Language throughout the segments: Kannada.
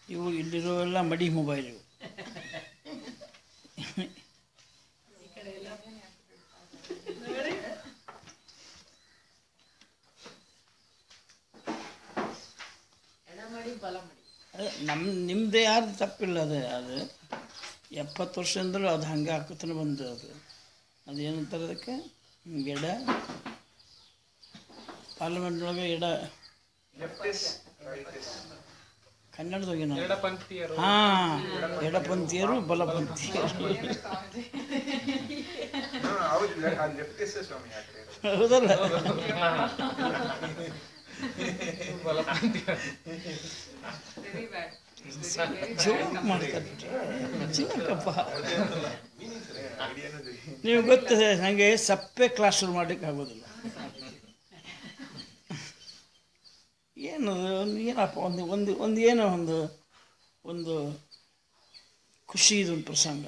ಇವು ಇಲ್ಲಿರೋವೆಲ್ಲ ಮಡಿ ಮೊಬೈಲ್ ಇವು ಅದೇ ನಮ್ಮ ನಿಮ್ಮದೇ ಯಾರು ತಪ್ಪಿಲ್ಲ ಅದು ಅದು ಎಪ್ಪತ್ತು ವರ್ಷ ಅಂದರೂ ಅದು ಹಂಗೆ ಹಾಕುತ್ತಾನೆ ಬಂದು ಅದು ಅದೇನಂತಾರೆ ಅದಕ್ಕೆ ಹ್ಮ್, ಎಡ ಪಾರ್ಲಿಮೆಂಟ್ನೊಳಗೆ ಎಡ ಕನ್ನಡದಾಗ ನಾವು ಎಡಪಂಥೀಯರು ಹಾಂ ಎಡಪಂಥೀಯರು ಬಲಪಂಥೀಯರು ಹೌದು ಲೆಫ್ಟಿಸ್ಟ್ ಸ್ವಾಮಿ ಆ ಕಡೆ ಇರೋದು. ಹೌದಲ್ಲ ಬಲಪಂಥೀಯರು ಜೋಕ್ ಮಾಡ್ತಾರೆ ಜೋಕಪ್ಪ ಐಡಿಯಾನೂ ಇದೆ. ನೀವು ಗೊತ್ತಿದೆ ನನಗೆ ಸಪ್ಪೆ ಕ್ಲಾಸ್ ರೂಮ್ ಮಾಡ್ಲಿಕ್ಕೆ ಆಗೋದಿಲ್ಲ ಏನು ಒಂದು ಏನಪ್ಪ ಒಂದು ಒಂದು ಒಂದು ಏನೋ ಒಂದು ಒಂದು ಖುಷಿ ಇದೊಂದು ಪ್ರಸಂಗ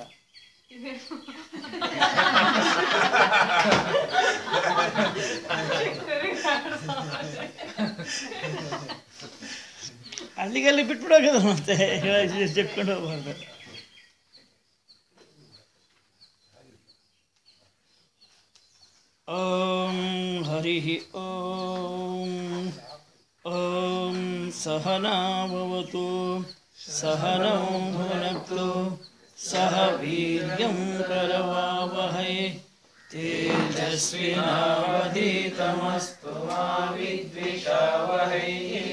ಅಲ್ಲಿಗಲ್ಲಿ ಬಿಟ್ಬಿಡೋಗದ ಮತ್ತೆ ಚೆಕ್ಕೊಂಡು ಹೋಗ್ಬಾರ್ದು ॐ हरिः ॐ ॐ सहना भवतु सहनौ भुनक्तु सह वीर्यं करवावहै तेजस्विनावधीतमस्तु मा विद्विषावहै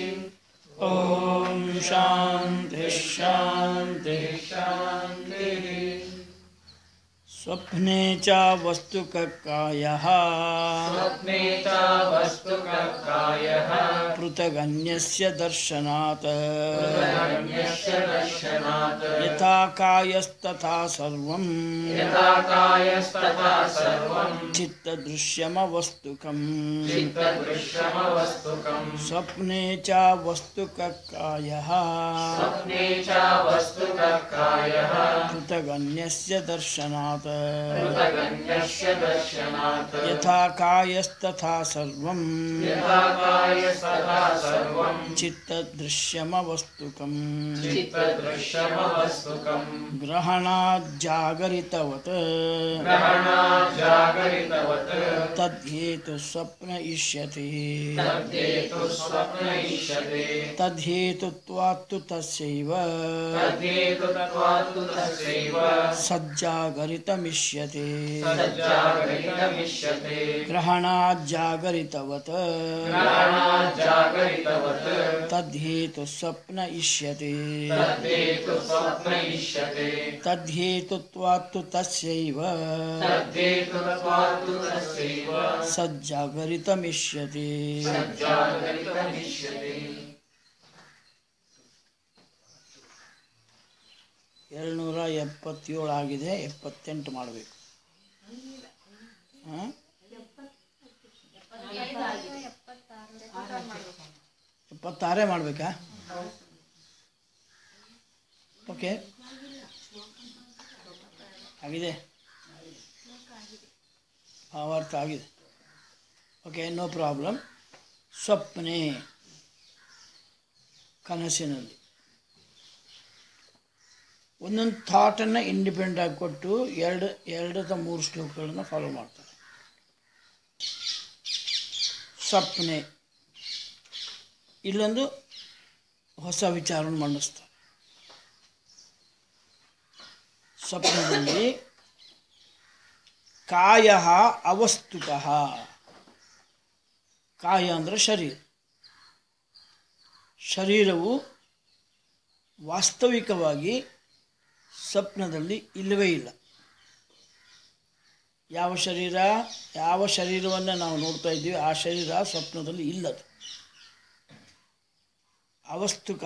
ॐ शान्तिः शान्तिः शान्तिः स्वप्ने च वस्तुककायः स्वप्ने च वस्तुककायः पृथगन्यस्य दर्शनात् अन्यस्य दर्शनात् यथा कायस्तथा सर्वम् यथा कायस्तथा सर्वम् चित्तदृश्यमवस्तुकम् चित्तदृश्यमवस्तुकम् स्वप्ने च वस्तुककायः स्वप्ने च वस्तुककायः पृथगन्यस्य दर्शनात् पृथगन्यस्य दर्शनात् यथा कायस्तथा सर्वम् यथा कायस्तथा सर्वम् चित्तदृश्यमवस्तुकम् चित्तदृश्यमवस्तुकम् ग्रहणाज्जागरितवत् ग्रहणाजागरितवत् तद्धेतु स्वप्न इष्यते तद्धेतु स्वप्न इष्यते तद्धेतुत्वात्तु तस्यैव तद्धेतु तत्त्वात्तु तस्यैव सज्जागरितमिष्यते सज्जागरितमिष्यते ग्रहणाज्जागरितवत् ग्रहणाजागरितवत् तद्धेतु स्वप्न इष्यते तद्धेतु स्वप्न इष्यते तद्धेतुत्वात्तु तस्यैव तद्धेतु तत्त्वात्तु तस्यैव सज्जागरितमिष्यते सज्जागरितमिष्यते ಏಳ್ನೂರ ಎಪ್ಪತ್ತೇಳು ಆಗಿದೆ ಎಪ್ಪತ್ತೆಂಟು ಮಾಡಬೇಕು ಹಾಂ ಎಪ್ಪತ್ತಾರೇ ಮಾಡಬೇಕಾ ಓಕೆ ಆಗಿದೆ ಭಾವಾರ್ಥ ಆಗಿದೆ ಓಕೆ ನೋ ಪ್ರಾಬ್ಲಮ್ ಸ್ವಪ್ನೆ ಕನಸಿನಲ್ಲಿ ಒಂದೊಂದು ಥಾಟನ್ನು ಇಂಡಿಪೆಂಡೆಂಟ್ ಆಗಿ ಕೊಟ್ಟು ಎರಡು ಎರಡು ಅಥವಾ ಮೂರು ಶ್ಲೋಕಗಳನ್ನು ಫಾಲೋ ಮಾಡ್ತಾರೆ ಸ್ವಪ್ನೆ ಇಲ್ಲೊಂದು ಹೊಸ ವಿಚಾರವನ್ನು ಮಂಡಿಸ್ತಾರೆ ಸ್ವಪ್ನದಲ್ಲಿ ಕಾಯ ಅವಸ್ತುಕ ಕಾಯ ಅಂದರೆ ಶರೀರ ಶರೀರವು ವಾಸ್ತವಿಕವಾಗಿ ಸ್ವಪ್ನದಲ್ಲಿ ಇಲ್ಲವೇ ಇಲ್ಲ ಯಾವ ಶರೀರ ಯಾವ ಶರೀರವನ್ನು ನಾವು ನೋಡ್ತಾ ಇದ್ದೀವಿ ಆ ಶರೀರ ಸ್ವಪ್ನದಲ್ಲಿ ಇಲ್ಲದು ಅವಸ್ತುಕ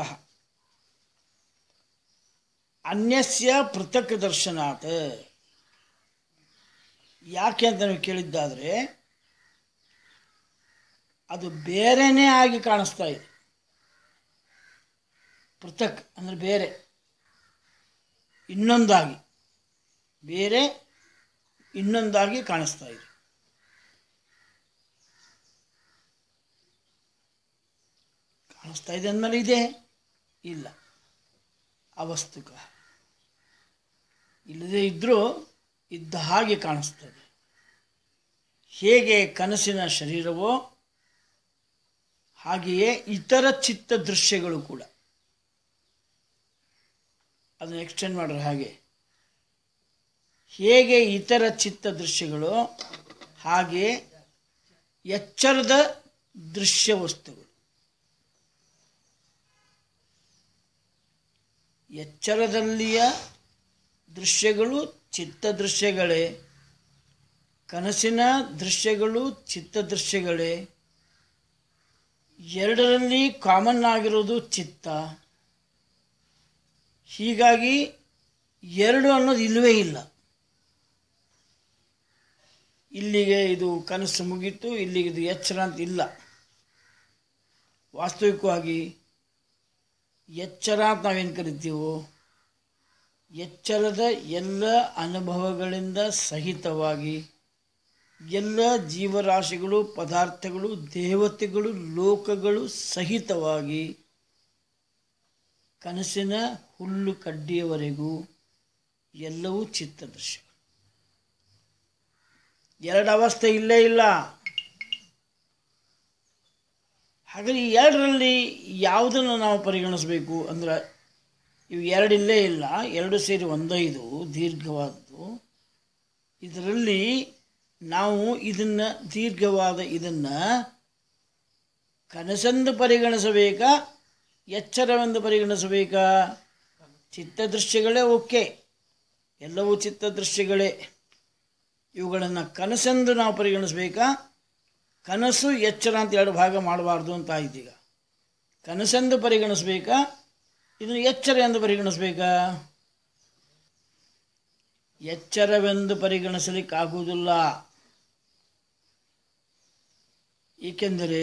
ಅನ್ಯಸ್ಯ ಪೃಥಕ್ ದರ್ಶನಾತ್ ಯಾಕೆ ಅಂತ ನೀವು ಕೇಳಿದ್ದಾದರೆ ಅದು ಬೇರೆನೇ ಆಗಿ ಕಾಣಿಸ್ತಾ ಇದೆ ಪೃಥಕ್ ಅಂದರೆ ಬೇರೆ ಇನ್ನೊಂದಾಗಿ ಬೇರೆ ಇನ್ನೊಂದಾಗಿ ಕಾಣಿಸ್ತಾ ಇದೆ ಕಾಣಿಸ್ತಾ ಇದೆ ಅಂದಮೇಲೆ ಇದೆ ಇಲ್ಲ ಅವಸ್ತುಕ ಇಲ್ಲದೇ ಇದ್ದರೂ ಇದ್ದ ಹಾಗೆ ಕಾಣಿಸ್ತದೆ ಹೇಗೆ ಕನಸಿನ ಶರೀರವೋ ಹಾಗೆಯೇ ಇತರ ಚಿತ್ತ ದೃಶ್ಯಗಳು ಕೂಡ ಅದನ್ನು ಎಕ್ಸ್ಟೆಂಡ್ ಮಾಡ್ರೆ ಹಾಗೆ ಹೇಗೆ ಇತರ ಚಿತ್ತ ದೃಶ್ಯಗಳು ಹಾಗೆ ಎಚ್ಚರದ ದೃಶ್ಯ ವಸ್ತುಗಳು ಎಚ್ಚರದಲ್ಲಿಯ ದೃಶ್ಯಗಳು ಚಿತ್ತ ದೃಶ್ಯಗಳೇ ಕನಸಿನ ದೃಶ್ಯಗಳು ಚಿತ್ತ ದೃಶ್ಯಗಳೇ ಎರಡರಲ್ಲಿ ಕಾಮನ್ ಆಗಿರೋದು ಚಿತ್ತ ಹೀಗಾಗಿ ಎರಡು ಅನ್ನೋದು ಇಲ್ಲವೇ ಇಲ್ಲ ಇಲ್ಲಿಗೆ ಇದು ಕನಸು ಮುಗೀತು ಇಲ್ಲಿಗೆ ಇದು ಎಚ್ಚರ ಅಂತ ಇಲ್ಲ ವಾಸ್ತವಿಕವಾಗಿ ಎಚ್ಚರ ಅಂತ ನಾವೇನು ಕರಿತೀವೋ ಎಚ್ಚರದ ಎಲ್ಲ ಅನುಭವಗಳಿಂದ ಸಹಿತವಾಗಿ ಎಲ್ಲ ಜೀವರಾಶಿಗಳು ಪದಾರ್ಥಗಳು ದೇವತೆಗಳು ಲೋಕಗಳು ಸಹಿತವಾಗಿ ಕನಸಿನ ಹುಲ್ಲು ಕಡ್ಡಿಯವರೆಗೂ ಎಲ್ಲವೂ ಚಿತ್ತದೃಶ್ಯ ಎರಡು ಅವಸ್ಥೆ ಇಲ್ಲೇ ಇಲ್ಲ ಹಾಗಾದ್ರೆ ಈ ಎರಡರಲ್ಲಿ ಯಾವುದನ್ನು ನಾವು ಪರಿಗಣಿಸಬೇಕು ಅಂದ್ರೆ ಇವು ಎರಡು ಇಲ್ಲೇ ಇಲ್ಲ ಎರಡು ಸೇರಿ ಒಂದೈದು ದೀರ್ಘವಾದ್ದು ಇದರಲ್ಲಿ ನಾವು ಇದನ್ನು ದೀರ್ಘವಾದ ಇದನ್ನು ಕನಸೆಂದು ಪರಿಗಣಿಸಬೇಕಾ ಎಚ್ಚರವೆಂದು ಪರಿಗಣಿಸಬೇಕಾ ಚಿತ್ತದೃಶ್ಯಗಳೇ ಓಕೆ ಎಲ್ಲವೂ ಚಿತ್ತದೃಶ್ಯಗಳೇ ಇವುಗಳನ್ನು ಕನಸೆಂದು ನಾವು ಪರಿಗಣಿಸಬೇಕಾ ಕನಸು ಎಚ್ಚರ ಅಂತ ಎರಡು ಭಾಗ ಮಾಡಬಾರ್ದು ಅಂತ ಆಯ್ತು ಈಗ ಕನಸೆಂದು ಪರಿಗಣಿಸಬೇಕಾ ಇದನ್ನು ಎಚ್ಚರ ಎಂದು ಪರಿಗಣಿಸಬೇಕಾ ಎಚ್ಚರವೆಂದು ಪರಿಗಣಿಸಲಿಕ್ಕಾಗುವುದಿಲ್ಲ ಏಕೆಂದರೆ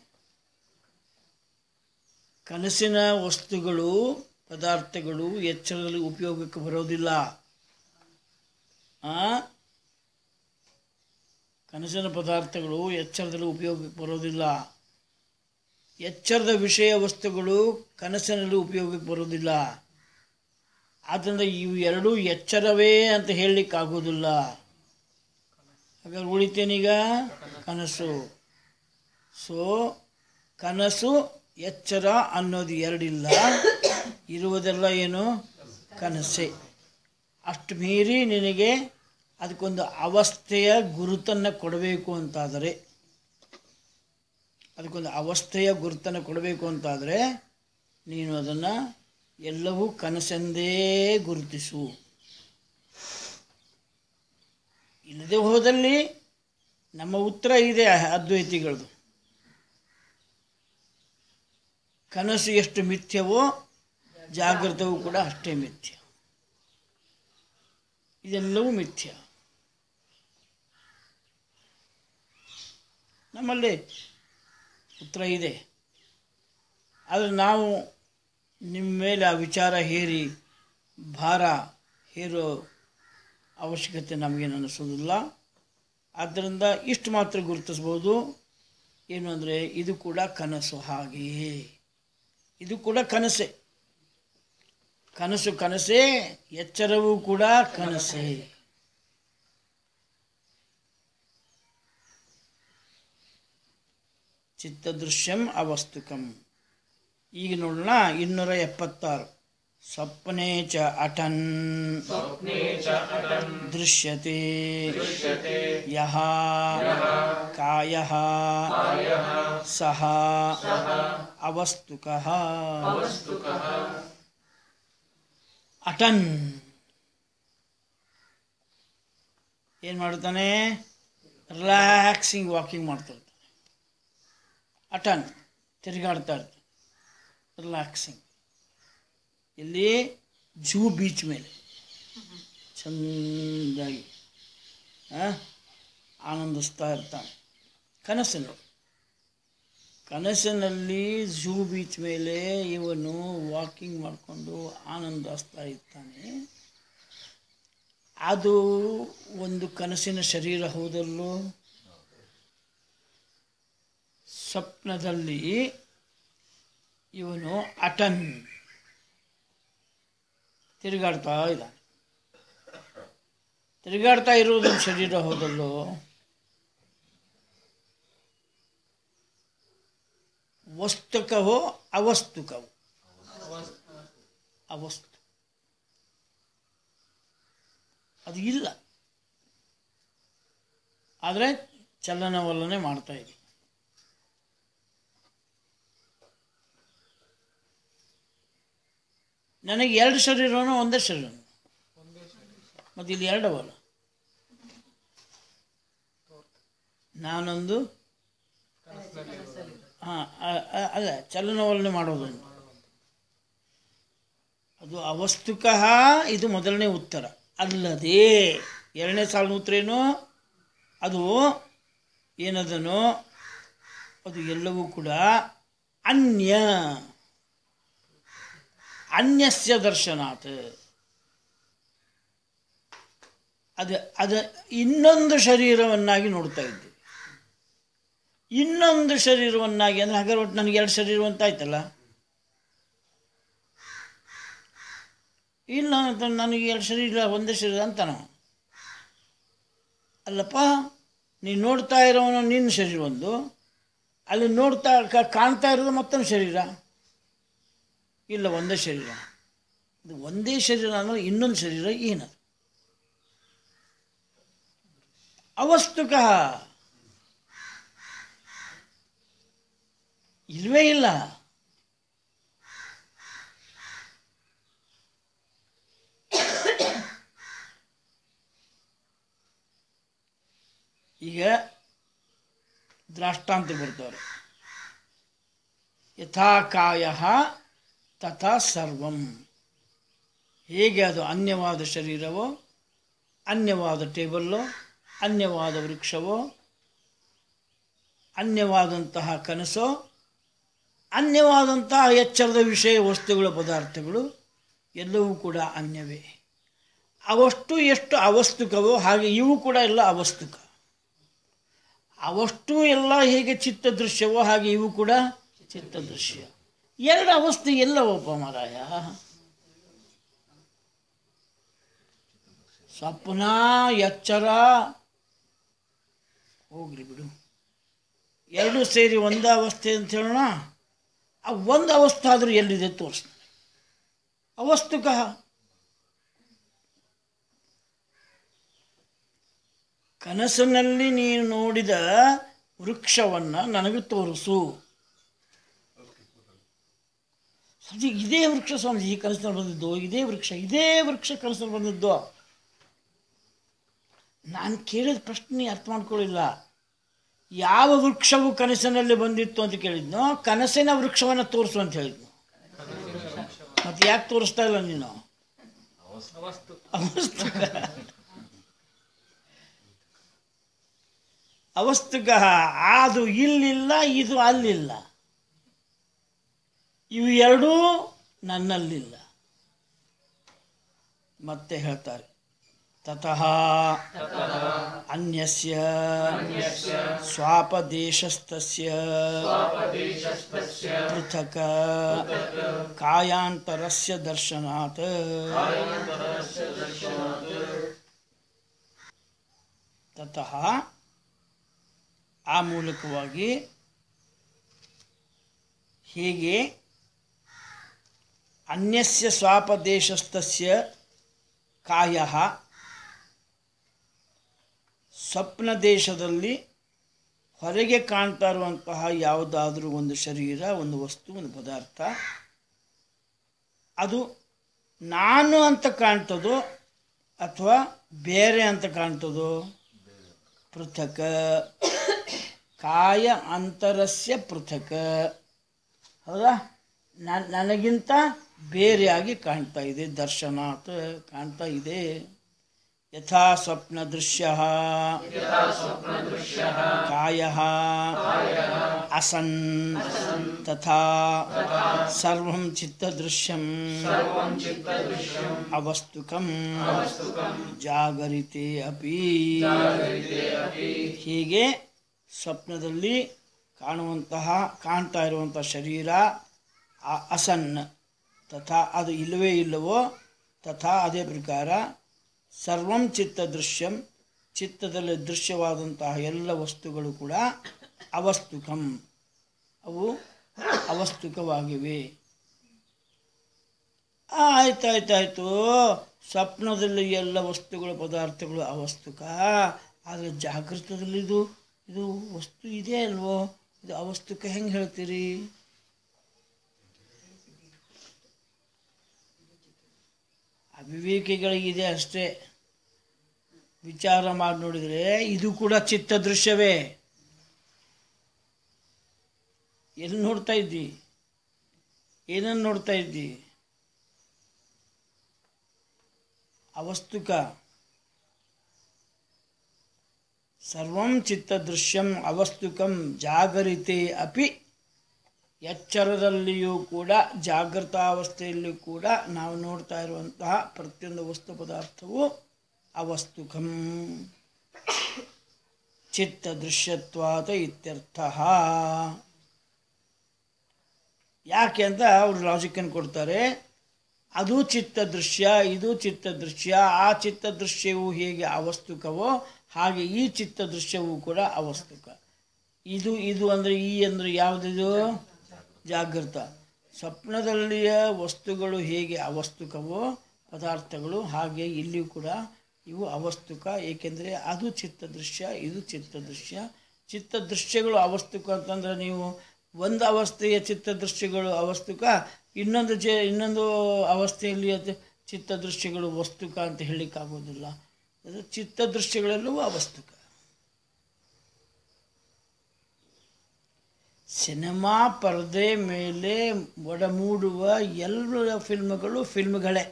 ಕನಸಿನ ವಸ್ತುಗಳು ಪದಾರ್ಥಗಳು ಎಚ್ಚರದಲ್ಲಿ ಉಪಯೋಗಕ್ಕೆ ಬರೋದಿಲ್ಲ ಆ ಕನಸಿನ ಪದಾರ್ಥಗಳು ಎಚ್ಚರದಲ್ಲಿ ಉಪಯೋಗಕ್ಕೆ ಬರೋದಿಲ್ಲ ಎಚ್ಚರದ ವಿಷಯ ವಸ್ತುಗಳು ಕನಸಿನಲ್ಲಿ ಉಪಯೋಗಕ್ಕೆ ಬರೋದಿಲ್ಲ ಆದ್ದರಿಂದ ಇವು ಎರಡೂ ಎಚ್ಚರವೇ ಅಂತ ಹೇಳಲಿಕ್ಕಾಗೋದಿಲ್ಲ ಹಾಗಾದ್ರೆ ಉಳಿತೇನೀಗ ಕನಸು ಸೊ ಕನಸು ಎಚ್ಚರ ಅನ್ನೋದು ಎರಡಿಲ್ಲ ಇರುವುದೆಲ್ಲ ಏನು ಕನಸೆ ಅಷ್ಟು ಮೀರಿ ನಿನಗೆ ಅದಕ್ಕೊಂದು ಅವಸ್ಥೆಯ ಗುರುತನ್ನು ಕೊಡಬೇಕು ಅಂತಾದರೆ ಅದಕ್ಕೊಂದು ಅವಸ್ಥೆಯ ಗುರುತನ್ನು ಕೊಡಬೇಕು ಅಂತಾದರೆ ನೀನು ಅದನ್ನು ಎಲ್ಲವೂ ಕನಸೆಂದೇ ಗುರುತಿಸು ಇಲ್ಲದೆ ಹೋದಲ್ಲಿ ನಮ್ಮ ಉತ್ತರ ಇದೆ ಅದ್ವೈತಿಗಳದು ಕನಸು ಎಷ್ಟು ಮಿಥ್ಯವೋ ಜಾಗೃತವೂ ಕೂಡ ಅಷ್ಟೇ ಮಿಥ್ಯ ಇದೆಲ್ಲವೂ ಮಿಥ್ಯ ನಮ್ಮಲ್ಲಿ ಉತ್ತರ ಇದೆ ಆದರೆ ನಾವು ನಿಮ್ಮ ಮೇಲೆ ಆ ವಿಚಾರ ಹೇರಿ ಭಾರ ಹೇರೋ ಅವಶ್ಯಕತೆ ನಮಗೇನು ಅನ್ನಿಸೋದಿಲ್ಲ ಆದ್ದರಿಂದ ಇಷ್ಟು ಮಾತ್ರ ಗುರುತಿಸ್ಬೋದು ಏನು ಅಂದರೆ ಇದು ಕೂಡ ಕನಸು ಹಾಗೆಯೇ ಇದು ಕೂಡ ಕನಸೆ ಕನಸು ಕನಸೇ ಎಚ್ಚರವೂ ಕೂಡ ಕನಸೇ ಚಿತ್ತದೃಶ್ಯಂ ಅವಸ್ತುಕಂ ಈಗ ನೋಡೋಣ ಇನ್ನೂರ ಎಪ್ಪತ್ತಾರು ಸ್ವಪ್ನೆ ಚ ಅಟನ್ ದೃಶ್ಯತೆ ಯಹ ಕಾಯ ಸಹ ಅವಸ್ತುಕಃ ಅಟನ್ ಏನು ಮಾಡ್ತಾನೆ ರಿಲ್ಯಾಕ್ಸಿಂಗ್ ವಾಕಿಂಗ್ ಮಾಡ್ತಾ ಇರ್ತಾನೆ ಅಟನ್ ತಿರುಗಾಡ್ತಾ ಇರ್ತಾನೆ ರಿಲ್ಯಾಕ್ಸಿಂಗ್ ಇಲ್ಲಿ ಜೂ ಬೀಚ್ ಮೇಲೆ ಚೆಂದಾಗಿ ಆ, ಆನಂದಿಸ್ತಾ ಇರ್ತಾನೆ ಕನಸಿನಲ್ಲಿ ಕನಸಿನಲ್ಲಿ ಝೂ ಬೀಚ್ ಮೇಲೆ ಇವನು ವಾಕಿಂಗ್ ಮಾಡಿಕೊಂಡು ಆನಂದಿಸ್ತಾ ಇರ್ತಾನೆ ಅದು ಒಂದು ಕನಸಿನ ಶರೀರ ಹೌದಲ್ಲೋ ಸ್ವಪ್ನದಲ್ಲಿ ಇವನು ಅಟನ್ ತಿರುಗಾಡ್ತಾ ಇದ್ದಾನೆ ತಿರುಗಾಡ್ತಾ ಇರುವುದು ಶರೀರ ಹೋದಲ್ಲೋ ವಸ್ತುಕವೋ ಅವಸ್ತುಕವೋ ಅವಸ್ತು ಅದು ಇಲ್ಲ ಆದರೆ ಚಲನವಲನೆ ಮಾಡ್ತಾ ಇದೆ ನನಗೆ ಎರಡು ಶರೀರನೋ ಒಂದೇ ಶರೀರ ಮತ್ತು ಇಲ್ಲಿ ಎರಡು ಅವಲ್ಲ ನಾನೊಂದು ಹಾಂ ಅಲ್ಲ ಚಲನವಲನೆ ಮಾಡೋದು ಅದು ಅವಸ್ತುಕ ಇದು ಮೊದಲನೇ ಉತ್ತರ ಅಲ್ಲದೆ ಎರಡನೇ ಸಾಲಿನ ಉತ್ತರ ಏನು ಅದು ಏನದನೋ ಅದು ಎಲ್ಲವೂ ಕೂಡ ಅನ್ಯ ಅನ್ಯಸ್ಯ ದರ್ಶನಾತ್ ಅದು ಅದು ಇನ್ನೊಂದು ಶರೀರವನ್ನಾಗಿ ನೋಡ್ತಾ ಇದ್ದೀವಿ ಇನ್ನೊಂದು ಶರೀರವನ್ನಾಗಿ ಅಂದರೆ ಹಾಗಾದ್ರೆ ಒಟ್ಟು ನನಗೆ ಎರಡು ಶರೀರ ಅಂತ ಆಯ್ತಲ್ಲ ಇಲ್ಲ ಅಂತ ನನಗೆ ಎರಡು ಶರೀರ ಇಲ್ಲ ಒಂದೇ ಶರೀರ ಅಂತ ನಾವು ಅಲ್ಲಪ್ಪ ನೀನು ನೋಡ್ತಾ ಇರೋವನು ನಿನ್ನ ಶರೀರ ಒಂದು ಅಲ್ಲಿ ನೋಡ್ತಾ ಕ- ಕಾಣ್ತಾ ಇರೋದು ಮತ್ತೊಂದು ಶರೀರ ಇಲ್ಲ ಒಂದೇ ಶರೀರ ಇದು ಒಂದೇ ಶರೀರ ಅಂದರೆ ಇನ್ನೊಂದು ಶರೀರ ಏನದು ಅವಸ್ತುಕ ಇಲ್ವೇ ಇಲ್ಲ ಈಗ ದ್ರಾಷ್ಟಾಂತ ಬರ್ತಾರೆ ಯಥಾ ಕಾಯ ತಥಾ ಸರ್ವಂ ಹೇಗೆ ಅದು ಅನ್ಯವಾದ ಶರೀರವೋ ಅನ್ಯವಾದ ಟೇಬಲ್ಲೋ ಅನ್ಯವಾದ ವೃಕ್ಷವೋ ಅನ್ಯವಾದಂತಹ ಕನಸೋ ಅನ್ಯವಾದಂತಹ ಎಚ್ಚರದ ವಿಷಯ ವಸ್ತುಗಳ ಪದಾರ್ಥಗಳು ಎಲ್ಲವೂ ಕೂಡ ಅನ್ಯವೇ ಅವಷ್ಟು ಎಷ್ಟು ಅವಸ್ತುಕವೋ ಹಾಗೆ ಇವು ಕೂಡ ಎಲ್ಲ ಅವಸ್ತುಕ ಅವಷ್ಟು ಎಲ್ಲ ಹೇಗೆ ಚಿತ್ತ ದೃಶ್ಯವೋ ಹಾಗೆ ಇವು ಕೂಡ ಚಿತ್ತ ದೃಶ್ಯ ಎರಡು ಅವಸ್ಥೆ ಎಲ್ಲವಪ್ಪ ಮಾರಾಯ ಸ್ವಪ್ನ ಎಚ್ಚರ ಹೋಗ್ಲಿ ಬಿಡು ಎರಡು ಸೇರಿ ಒಂದೇ ಅವಸ್ಥೆ ಅಂತ ಹೇಳೋಣ ಆ ಒಂದು ಅವಸ್ಥೆ ಆದರೂ ಎಲ್ಲಿದೆ ತೋರಿಸ್ತಾನೆ ಅವಸ್ತುಕ ಕನಸಿನಲ್ಲಿ ನೀನು ನೋಡಿದ ವೃಕ್ಷವನ್ನು ನನಗೆ ತೋರಿಸು ಸ್ವಾಮೀಜಿ ಇದೇ ವೃಕ್ಷ ಸ್ವಾಮೀಜಿ ಈ ಕನಸಿನಲ್ಲಿ ಬಂದಿದ್ದು ಇದೇ ವೃಕ್ಷ ಇದೇ ವೃಕ್ಷ ಕನಸಿನಲ್ಲಿ ಬಂದಿದ್ದು ನಾನು ಕೇಳಿದ ಪ್ರಶ್ನೆ ಅರ್ಥ ಮಾಡ್ಕೊಳ್ಳಿಲ್ಲ ಯಾವ ವೃಕ್ಷವು ಕನಸಿನಲ್ಲಿ ಬಂದಿತ್ತು ಅಂತ ಕೇಳಿದ್ನೋ ಕನಸಿನ ವೃಕ್ಷವನ್ನು ತೋರಿಸು ಅಂತ ಹೇಳಿದ್ನು ಮತ್ತೆ ಯಾಕೆ ತೋರಿಸ್ತಾ ಇಲ್ಲ ನೀನು ಅವಸ್ತುಕ ಅವಸ್ತುಕ ಅದು ಇಲ್ಲಿಲ್ಲ ಇದು ಅಲ್ಲಿಲ್ಲ ಇವು ಎರಡೂ ನನ್ನಲ್ಲಿಲ್ಲ ಮತ್ತೆ ಹೇಳ್ತಾರೆ ತತಃ ಅನ್ಯಸ್ಯ ಸ್ವಾಪದೇಶಸ್ಥಸ್ಯ ಪೃಥಕ್ ಕಾಯಾಂತರಸ್ಯ ದರ್ಶನಾತ್ ತತಃ ಆ ಮೂಲಕವಾಗಿ ಹೀಗೆ ಅನ್ಯಸ್ಯ ಸ್ವಾಪದೇಶಸ್ಥಸ್ಯ ಕಾಯ ಸ್ವಪ್ನ ದೇಶದಲ್ಲಿ ಹೊರಗೆ ಕಾಣ್ತಾ ಇರುವಂತಹ ಯಾವುದಾದ್ರೂ ಒಂದು ಶರೀರ ಒಂದು ವಸ್ತು ಒಂದು ಪದಾರ್ಥ ಅದು ನಾನು ಅಂತ ಕಾಣ್ತದೋ ಅಥವಾ ಬೇರೆ ಅಂತ ಕಾಣ್ತದೋ ಪೃಥಕ್ ಕಾಯ ಅಂತರಸ್ಯ ಪೃಥಕ್ ಹೌದಾ ನನ್- ನನಗಿಂತ ಬೇರೆಯಾಗಿ ಕಾಣ್ತಾ ಇದೆ ದರ್ಶನಾತ್ ಕಾಣ್ತಾ ಇದೆ ಯಥಾ ಸ್ವಪ್ನ ದೃಶ್ಯ ಕಾಯ ಅಸನ್ ತಥಾ ಸರ್ವಂ ಚಿತ್ತದೃಶ್ಯಂ ಅವಸ್ತುಕಂ ಜಾಗರಿತೆ ಅಪಿ ಹೀಗೆ ಸ್ವಪ್ನದಲ್ಲಿ ಕಾಣುವಂತಹ ಕಾಣ್ತಾ ಇರುವಂಥ ಶರೀರ ಆ ಅಸನ್ ತಥಾ ಅದು ಇಲ್ಲವೇ ಇಲ್ಲವೋ ತಥಾ ಅದೇ ಪ್ರಕಾರ ಸರ್ವಂ ಚಿತ್ತ ದೃಶ್ಯಂ ಚಿತ್ತದಲ್ಲಿ ದೃಶ್ಯವಾದಂತಹ ಎಲ್ಲ ವಸ್ತುಗಳು ಕೂಡ ಅವಸ್ತುಕಂ ಅವು ಅವಸ್ತುಕವಾಗಿವೆ ಆ, ಆಯ್ತು ಆಯ್ತು ಆಯಿತು ಸ್ವಪ್ನದಲ್ಲಿ ಎಲ್ಲ ವಸ್ತುಗಳು ಪದಾರ್ಥಗಳು ಅವಸ್ತುಕ ಆದರೆ ಜಾಗೃತದಲ್ಲಿ ಇದು ಇದು ವಸ್ತು ಇದೆ ಅಲ್ವೋ ಇದು ಅವಸ್ತುಕ ಹೆಂಗೆ ಹೇಳ್ತೀರಿ ಅವಿವೇಕಿಗಳಿಗಿದೆ ಅಷ್ಟೇ ವಿಚಾರ ಮಾಡಿ ನೋಡಿದರೆ ಇದು ಕೂಡ ಚಿತ್ತ ದೃಶ್ಯವೇ ಎಲ್ಲಿ ನೋಡ್ತಾ ಇದ್ದಿ ಏನನ್ನು ನೋಡ್ತಾ ಇದ್ದಿ ಅವಸ್ತುಕ ಸರ್ವಂ ಚಿತ್ತದೃಶ್ಯಂ ಅವಸ್ತುಕಂ ಜಾಗರಿತೆ ಅಪಿ ಎಚ್ಚರದಲ್ಲಿಯೂ ಕೂಡ ಜಾಗೃತಾವಸ್ಥೆಯಲ್ಲಿಯೂ ಕೂಡ ನಾವು ನೋಡ್ತಾ ಇರುವಂತಹ ಪ್ರತಿಯೊಂದು ವಸ್ತು ಪದಾರ್ಥವು ಅವಸ್ತುಕಂ ಚಿತ್ತದೃಶ್ಯತ್ವಾದ ಇತ್ಯರ್ಥ ಯಾಕೆ ಅಂತ ಅವರು ಲಾಜಿಕನ್ನು ಕೊಡ್ತಾರೆ ಅದು ಚಿತ್ತ ದೃಶ್ಯ ಇದು ಚಿತ್ತ ದೃಶ್ಯ ಆ ಚಿತ್ತ ದೃಶ್ಯವು ಹೇಗೆ ಅವಸ್ತುಕವೋ ಹಾಗೆ ಈ ಚಿತ್ತ ದೃಶ್ಯವೂ ಕೂಡ ಅವಸ್ತುಕ ಇದು ಇದು ಅಂದರೆ ಈ ಅಂದರೆ ಯಾವುದಿದು ಜಾಗೃತ ಸ್ವಪ್ನದಲ್ಲಿಯ ವಸ್ತುಗಳು ಹೇಗೆ ಅವಸ್ತುಕವೋ ಪದಾರ್ಥಗಳು ಹಾಗೆ ಇಲ್ಲಿಯೂ ಕೂಡ ಇವು ಅವಸ್ತುಕ ಏಕೆಂದರೆ ಅದು ಚಿತ್ತ ದೃಶ್ಯ ಇದು ಚಿತ್ತ ದೃಶ್ಯ ಚಿತ್ತ ದೃಶ್ಯಗಳು ಅವಸ್ತುಕ ಅಂತಂದರೆ ನೀವು ಒಂದು ಅವಸ್ಥೆಯ ಚಿತ್ತ ದೃಶ್ಯಗಳು ಅವಸ್ತುಕ ಇನ್ನೊಂದು ಜ ಇನ್ನೊಂದು ಅವಸ್ಥೆಯಲ್ಲಿ ಅದು ಚಿತ್ತ ದೃಶ್ಯಗಳು ವಸ್ತುಕ ಅಂತ ಹೇಳಲಿಕ್ಕಾಗೋದಿಲ್ಲ ಅದು ಚಿತ್ತ ದೃಶ್ಯಗಳೆಲ್ಲವೂ ಅವಸ್ತುಕ ಸಿನಿಮಾ ಪರದೆ ಮೇಲೆ ಒಡಮೂಡುವ ಎಲ್ಲ ಫಿಲ್ಮ್ಗಳು ಫಿಲ್ಮ್ಗಳೇ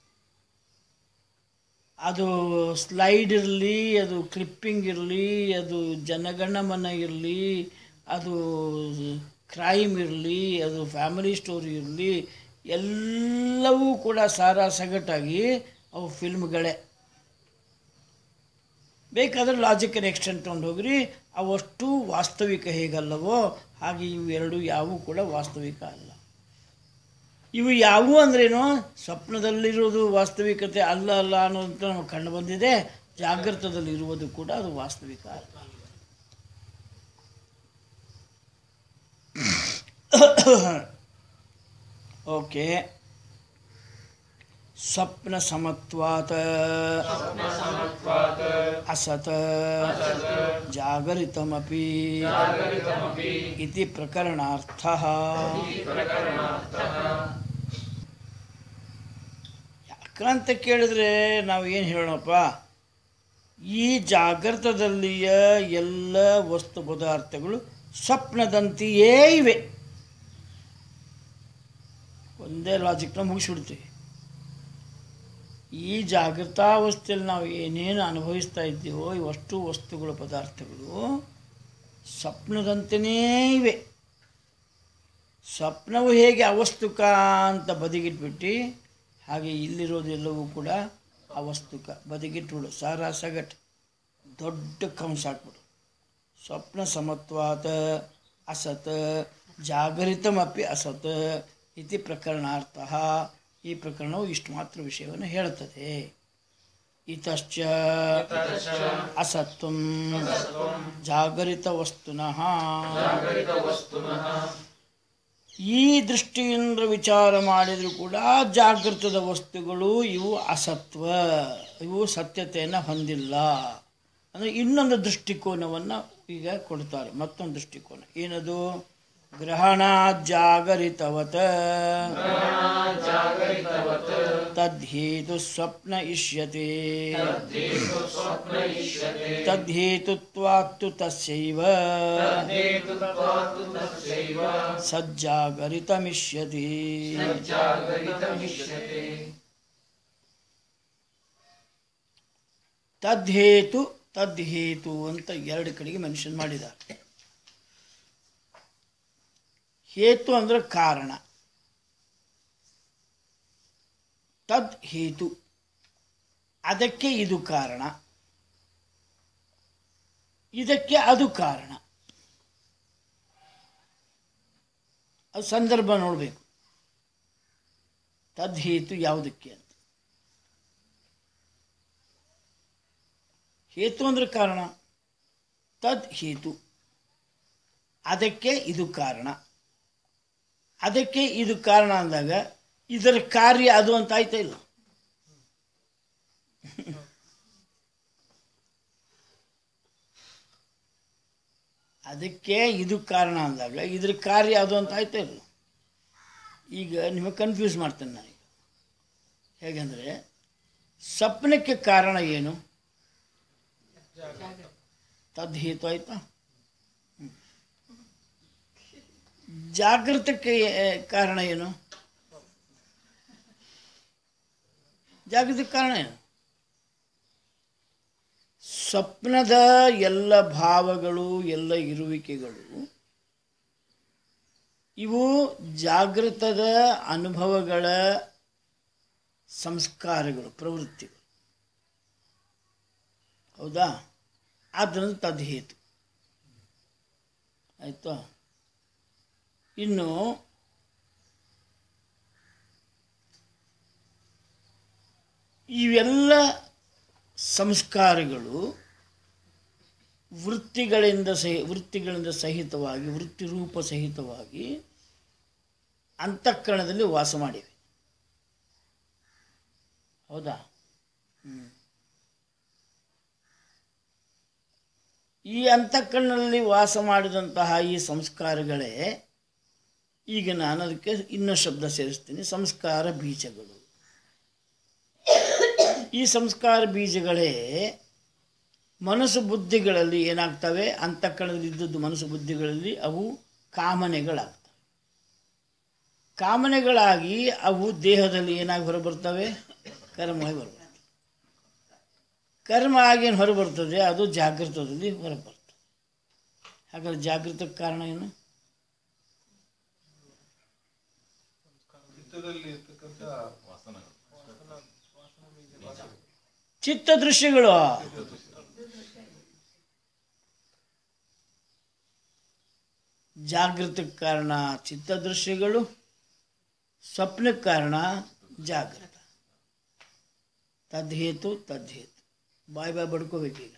ಅದು ಸ್ಲೈಡ್ ಇರಲಿ ಅದು ಕ್ಲಿಪ್ಪಿಂಗ್ ಇರಲಿ ಅದು ಜನಗಣಮನ ಇರಲಿ ಅದು ಕ್ರೈಮ್ ಇರಲಿ ಅದು ಫ್ಯಾಮಿಲಿ ಸ್ಟೋರಿ ಇರಲಿ ಎಲ್ಲವೂ ಕೂಡ ಸಾರಾ ಸಗಟಾಗಿ ಅವು ಫಿಲ್ಮ್ಗಳೇ ಬೇಕಾದ್ರೆ ಲಾಜಿಕಲ್ ಎಕ್ಸ್ಟೆಂಟ್ ತೊಗೊಂಡು ಹೋಗ್ರಿ ಅವಷ್ಟು ವಾಸ್ತವಿಕ ಹೇಗಲ್ಲವೋ ಹಾಗೆ ಇವು ಎರಡು ಯಾವೂ ಕೂಡ ವಾಸ್ತವಿಕ ಅಲ್ಲ ಇವು ಯಾವುವು ಅಂದ್ರೇನು ಸ್ವಪ್ನದಲ್ಲಿರೋದು ವಾಸ್ತವಿಕತೆ ಅಲ್ಲ ಅಲ್ಲ ಅನ್ನೋದಂತ ನಮಗೆ ಕಂಡು ಬಂದಿದೆ ಜಾಗೃತದಲ್ಲಿರುವುದು ಕೂಡ ಅದು ವಾಸ್ತವಿಕ ಅಲ್ಲ ಓಕೆ ಸ್ವಪ್ನ ಸಮತ್ವಾತ ಅಸತ ಜಾಗರಿತಮಪಿ ಇತಿ ಪ್ರಕರಣಾರ್ಥ ಯಾಕಂತ ಕೇಳಿದ್ರೆ ನಾವು ಏನು ಹೇಳೋಣಪ್ಪ ಈ ಜಾಗೃತದಲ್ಲಿಯ ಎಲ್ಲ ವಸ್ತು ಪದಾರ್ಥಗಳು ಸ್ವಪ್ನದಂತೆಯೇ ಇವೆ ಒಂದೇ ಲಾಜಿಕ್ನ ಮುಗಿಸ್ಬಿಡ್ತೀವಿ ಈ ಜಾಗೃತಾವಸ್ಥೆಯಲ್ಲಿ ನಾವು ಏನೇನು ಅನುಭವಿಸ್ತಾ ಇದ್ದೀವೋ ಇವಷ್ಟು ವಸ್ತುಗಳು ಪದಾರ್ಥಗಳು ಸ್ವಪ್ನದಂತೆಯೇ ಇವೆ ಸ್ವಪ್ನವು ಹೇಗೆ ಅವಸ್ತುಕ ಅಂತ ಬದಿಗಿಟ್ಬಿಟ್ಟು ಹಾಗೆ ಇಲ್ಲಿರೋದೆಲ್ಲವೂ ಕೂಡ ಅವಸ್ತುಕ ಬದಿಗಿಟ್ಬಿಡು ಸಾರಾ ಸಗಟ್ ದೊಡ್ಡ ಕಂಸ ಹಾಕ್ಬಿಡು ಸ್ವಪ್ನ ಸಮತ್ವಾತ ಅಸತ್ ಜಾಗರಿತಮಪಿ ಅಸತ್ ಇತಿ ಪ್ರಕರಣಾರ್ಥ ಈ ಪ್ರಕರಣವು ಇಷ್ಟು ಮಾತ್ರ ವಿಷಯವನ್ನು ಹೇಳುತ್ತದೆ ಇತಶ್ಚ ಅಸತ್ವಂ ಜಾಗರಿತ ವಸ್ತುನಃ ಈ ದೃಷ್ಟಿಯಿಂದ ವಿಚಾರ ಮಾಡಿದರೂ ಕೂಡ ಜಾಗೃತದ ವಸ್ತುಗಳು ಇವು ಅಸತ್ವ ಇವು ಸತ್ಯತೆಯನ್ನು ಹೊಂದಿಲ್ಲ ಅಂದರೆ ಇನ್ನೊಂದು ದೃಷ್ಟಿಕೋನವನ್ನು ಈಗ ಕೊಡ್ತಾರೆ ಮತ್ತೊಂದು ದೃಷ್ಟಿಕೋನ ಏನದು ಗ್ರಹಣ ಜಾಗರಿತವತ ತದ್ಹೇತು ಸ್ವಪ್ನ ಇಷ್ಯತೆ ತದ್ಹೇತುತ್ವಾತ್ತು ತಸ್ಯೈವ ಸಜ್ಜಾಗರಿತಮಿಷ್ಯತಿ ತದ್ಹೇತು ತದ್ಹೇತು ಅಂತ ಎರಡು ಕಡೆಗೆ ಮೆನ್ಷನ್ ಮಾಡಿದ್ದಾರೆ ಹೇತು ಅಂದ್ರೆ ಕಾರಣ ತದ್ ಹೇತು ಅದಕ್ಕೆ ಇದು ಕಾರಣ ಇದಕ್ಕೆ ಅದು ಕಾರಣ ಅದು ಸಂದರ್ಭ ನೋಡಬೇಕು ತದ್ಹೇತು ಯಾವುದಕ್ಕೆ ಅಂತ ಹೇತು ಅಂದ್ರೆ ಕಾರಣ ತದ್ ಹೇತು ಅದಕ್ಕೆ ಇದು ಕಾರಣ ಅದಕ್ಕೆ ಇದು ಕಾರಣ ಅಂದಾಗ ಇದರ ಕಾರ್ಯ ಅದು ಅಂತ ಆಯ್ತಾ ಇಲ್ಲ ಅದಕ್ಕೆ ಇದು ಕಾರಣ ಅಂದಾಗ ಇದ್ರ ಕಾರ್ಯ ಅದು ಅಂತ ಆಯ್ತಾ ಇಲ್ಲ ಈಗ ನಿಮಗೆ ಕನ್ಫ್ಯೂಸ್ ಮಾಡ್ತೇನೆ ನಾನೀಗ ಹೇಗೆಂದರೆ ಸ್ವಪ್ನಕ್ಕೆ ಕಾರಣ ಏನು ತದ್ಹೇತು ಆಯ್ತಾ ಹ್ಮ್. ಜಾಗೃತಕ್ಕೆ ಏ- ಕಾರಣ ಏನು ಜಾಗೃತಕ್ಕೆ ಕಾರಣ ಏನು ಸ್ವಪ್ನದ ಎಲ್ಲ ಭಾವಗಳು ಎಲ್ಲ ಇರುವಿಕೆಗಳು ಇವು ಜಾಗೃತದ ಅನುಭವಗಳ ಸಂಸ್ಕಾರಗಳು ಪ್ರವೃತ್ತಿಗಳು ಹೌದಾ ಆದ್ದರಿಂದ ತದ್ಹೇತು ಆಯಿತಾ ಇನ್ನು ಇವೆಲ್ಲ ಸಂಸ್ಕಾರಗಳು ವೃತ್ತಿಗಳಿಂದ ಸಹಿ ವೃತ್ತಿಗಳಿಂದ ಸಹಿತವಾಗಿ ವೃತ್ತಿ ರೂಪ ಸಹಿತವಾಗಿ ಅಂತಃಕರಣದಲ್ಲಿ ವಾಸ ಮಾಡಿವೆ ಹೌದಾ ಹ್ಮ್. ಈ ಅಂತಃಕರಣದಲ್ಲಿ ವಾಸ ಮಾಡಿದಂತಹ ಈ ಸಂಸ್ಕಾರಗಳೇ ಈಗ ನಾನು ಅದಕ್ಕೆ ಇನ್ನೂ ಶಬ್ದ ಸೇರಿಸ್ತೀನಿ ಸಂಸ್ಕಾರ ಬೀಜಗಳು ಈ ಸಂಸ್ಕಾರ ಬೀಜಗಳೇ ಮನಸ್ಸು ಬುದ್ಧಿಗಳಲ್ಲಿ ಏನಾಗ್ತವೆ ಅಂತಃಕರಣದಲ್ಲಿ ಇದ್ದದ್ದು ಮನಸ್ಸು ಬುದ್ಧಿಗಳಲ್ಲಿ ಅವು ಕಾಮನೆಗಳಾಗ್ತವೆ ಕಾಮನೆಗಳಾಗಿ ಅವು ದೇಹದಲ್ಲಿ ಏನಾಗಿ ಹೊರಬರ್ತವೆ ಕರ್ಮವಾಗಿ ಹೊರಬರ್ತವೆ ಕರ್ಮ ಆಗಿ ಏನು ಹೊರಬರ್ತದೆ ಅದು ಜಾಗೃತದಲ್ಲಿ ಹೊರಬರ್ತದೆ ಹಾಗಾದ್ರೆ ಜಾಗೃತಕ್ಕೆ ಕಾರಣ ಏನು ಚಿತ್ತದಲ್ಲಿ ಇರ್ತಕ್ಕಂಥ ಚಿತ್ತ ದೃಶ್ಯಗಳು ಜಾಗೃತಕ್ಕೆ ಕಾರಣ ಚಿತ್ತ ದೃಶ್ಯಗಳು ಸ್ವಪ್ನಕ್ಕೆ ಕಾರಣ ಜಾಗೃತ ತದ್ಹೇತು ತದ್ಹೇತು ಬಾಯ್ ಬಾಯ್ ಬಡ್ಕೋಬೇಕೀಗ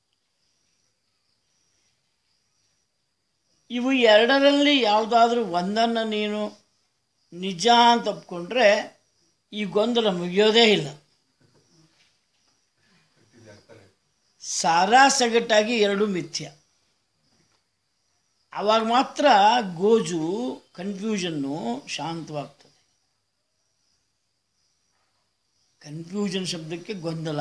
ಇವು ಎರಡರಲ್ಲಿ ಯಾವುದಾದ್ರೂ ಒಂದನ್ನು ನೀನು ನಿಜ ಅಂತ ಒಪ್ಕೊಂಡ್ರೆ ಈ ಗೊಂದಲ ಮುಗಿಯೋದೇ ಇಲ್ಲ ಸಾರಾ ಸಗಟಾಗಿ ಎರಡು ಮಿಥ್ಯ ಆವಾಗ ಮಾತ್ರ ಗೋಜು ಕನ್ಫ್ಯೂಷನ್ನು ಶಾಂತವಾಗ್ತದೆ ಕನ್ಫ್ಯೂಷನ್ ಶಬ್ದಕ್ಕೆ ಗೊಂದಲ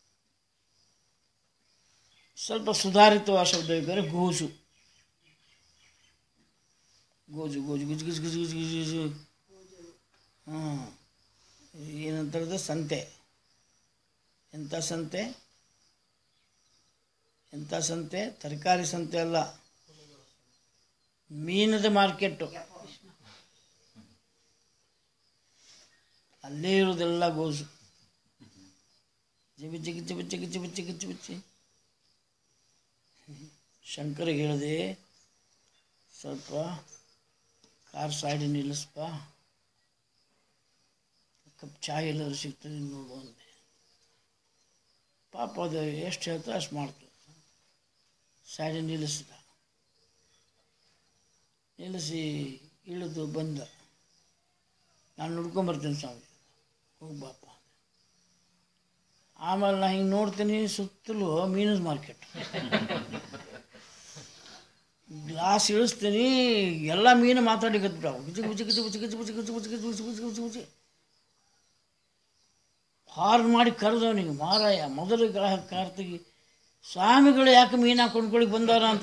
ಸ್ವಲ್ಪ ಸುಧಾರಿತವಾದ ಶಬ್ದ ಬೇಕಾದ್ರೆ ಗೋಜು ಗೋಜು ಗೋಜು ಗುಜು ಗುಜು ಗುಜು ಗುಜು ಗುಜು ಗುಜು ಹಾಂ ಏನಂತಾರೆ ಸಂತೆ ಎಂಥ ಸಂತೆ ಎಂಥ ಸಂತೆ ತರಕಾರಿ ಸಂತೆ ಅಲ್ಲ ಮೀನದ ಮಾರ್ಕೆಟ್ಟು ಅಲ್ಲೇ ಇರೋದೆಲ್ಲ ಗೋಸು ಜಿಬಿ ಚಿಗಿ ಚಿಬಿ ಚಿಗಿ ಚಿಬಿ ಚಿಗಿ ಚಿಬಿ ಚಿ ಶಂಕರಿಗೆ ಹೇಳಿದೆ ಸ್ವಲ್ಪ ಕಾರ್ ಸೈಡ್ ನಿಲ್ಲಿಸ್ಪ ಕಪ್ ಚಾಯ್ ಎಲ್ಲರೂ ಸಿಗ್ತದೆ ನೋಡು ಅಂದೆ ಪಾಪ ಅದು ಎಷ್ಟು ಹೇಳ್ತಾರೆ ಅಷ್ಟು ಮಾಡ್ತದೆ ಸೈಡ್ ನಿಲ್ಲಿಸಿದ ನಿಲ್ಲಿಸಿ ಇಳಿದು ಬಂದ ನಾನು ನೋಡ್ಕೊಂಬರ್ತೀನಿ ಸ್ವಾಮಿ ಹೋಗಿ ಬಾಪ ಆಮೇಲೆ ನಾ ಹಿಂಗೆ ನೋಡ್ತೀನಿ ಸುತ್ತಲೂ ಮೀನದ ಮಾರ್ಕೆಟ್ ಗ್ಲಾಸ್ ಇಳಿಸ್ತೀನಿ ಎಲ್ಲ ಮೀನು ಮಾತಾಡಿಕತ್ಬಿಟ್ಟಾವ ಗುಜಿ ಗುಜಿ ಗುಜಿ ಗುಜಿ ಗುಜಿ ಗುಜಿ ಗುಜಿ ಗುಜಿ ಗುಜಿ ಗುಜಿ ಗುಜಿ ಗುಜಿ ಹಾರ್ನ್ ಮಾಡಿ ಕರೆದವನಿಗೆ ಮಾರಾಯ ಮೊದಲು ಗ್ರಾಹಕ ಕಾರ್ತಿಗೆ ಸ್ವಾಮಿಗಳು ಯಾಕೆ ಮೀನು ಹಾಕೊಂಡ್ಕೊಳಿಗೆ ಬಂದಾರ ಅಂತ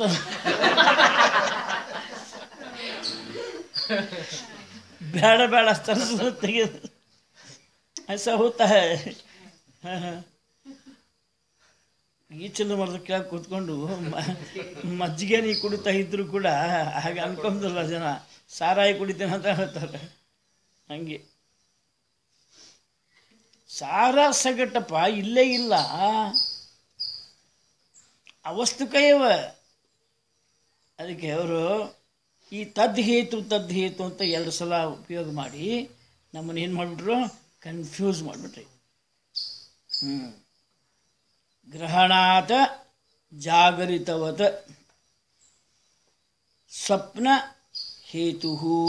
ಬೇಡ ಬೇಡ ತರಿಸು ತೆಗೆದು ऐसा होता है हाँ, हाँ. ಈಚಲು ಮರದ ಕೆಳಗೆ ಕೂತ್ಕೊಂಡು ಮ- ಮಜ್ಜಿಗೆ ನೀ ಕುಡಿತಾ ಇದ್ರು ಕೂಡ ಹಾಗೆ ಅನ್ಕೊಂಡಲ್ಲ ಜನ ಸಾರಾಯಿ ಕುಡಿತೇನೆ ಅಂತ ಹೇಳ್ತಾರೆ ಹಂಗೆ ಸಾರ ಸಗಟಪ್ಪ ಇಲ್ಲೇ ಇಲ್ಲ ಅವಸ್ತುಕಯವ ಅದಕ್ಕೆ ಅವರು ಈ ತದ್ ಹೇತು ತದ್ ಹೇತು ಅಂತ ಎರಡು ಸಲ ಉಪಯೋಗ ಮಾಡಿ ನಮ್ಮನ್ನು ಏನು ಮಾಡಿಬಿಟ್ರು ಕನ್ಫ್ಯೂಸ್ ಮಾಡಿಬಿಟ್ರಿ ಹ್ಞೂ ಗ್ರಹಣಾತ ಜಾಗರಿತವತ್ ಸ್ವಪ್ನ ಹೇತು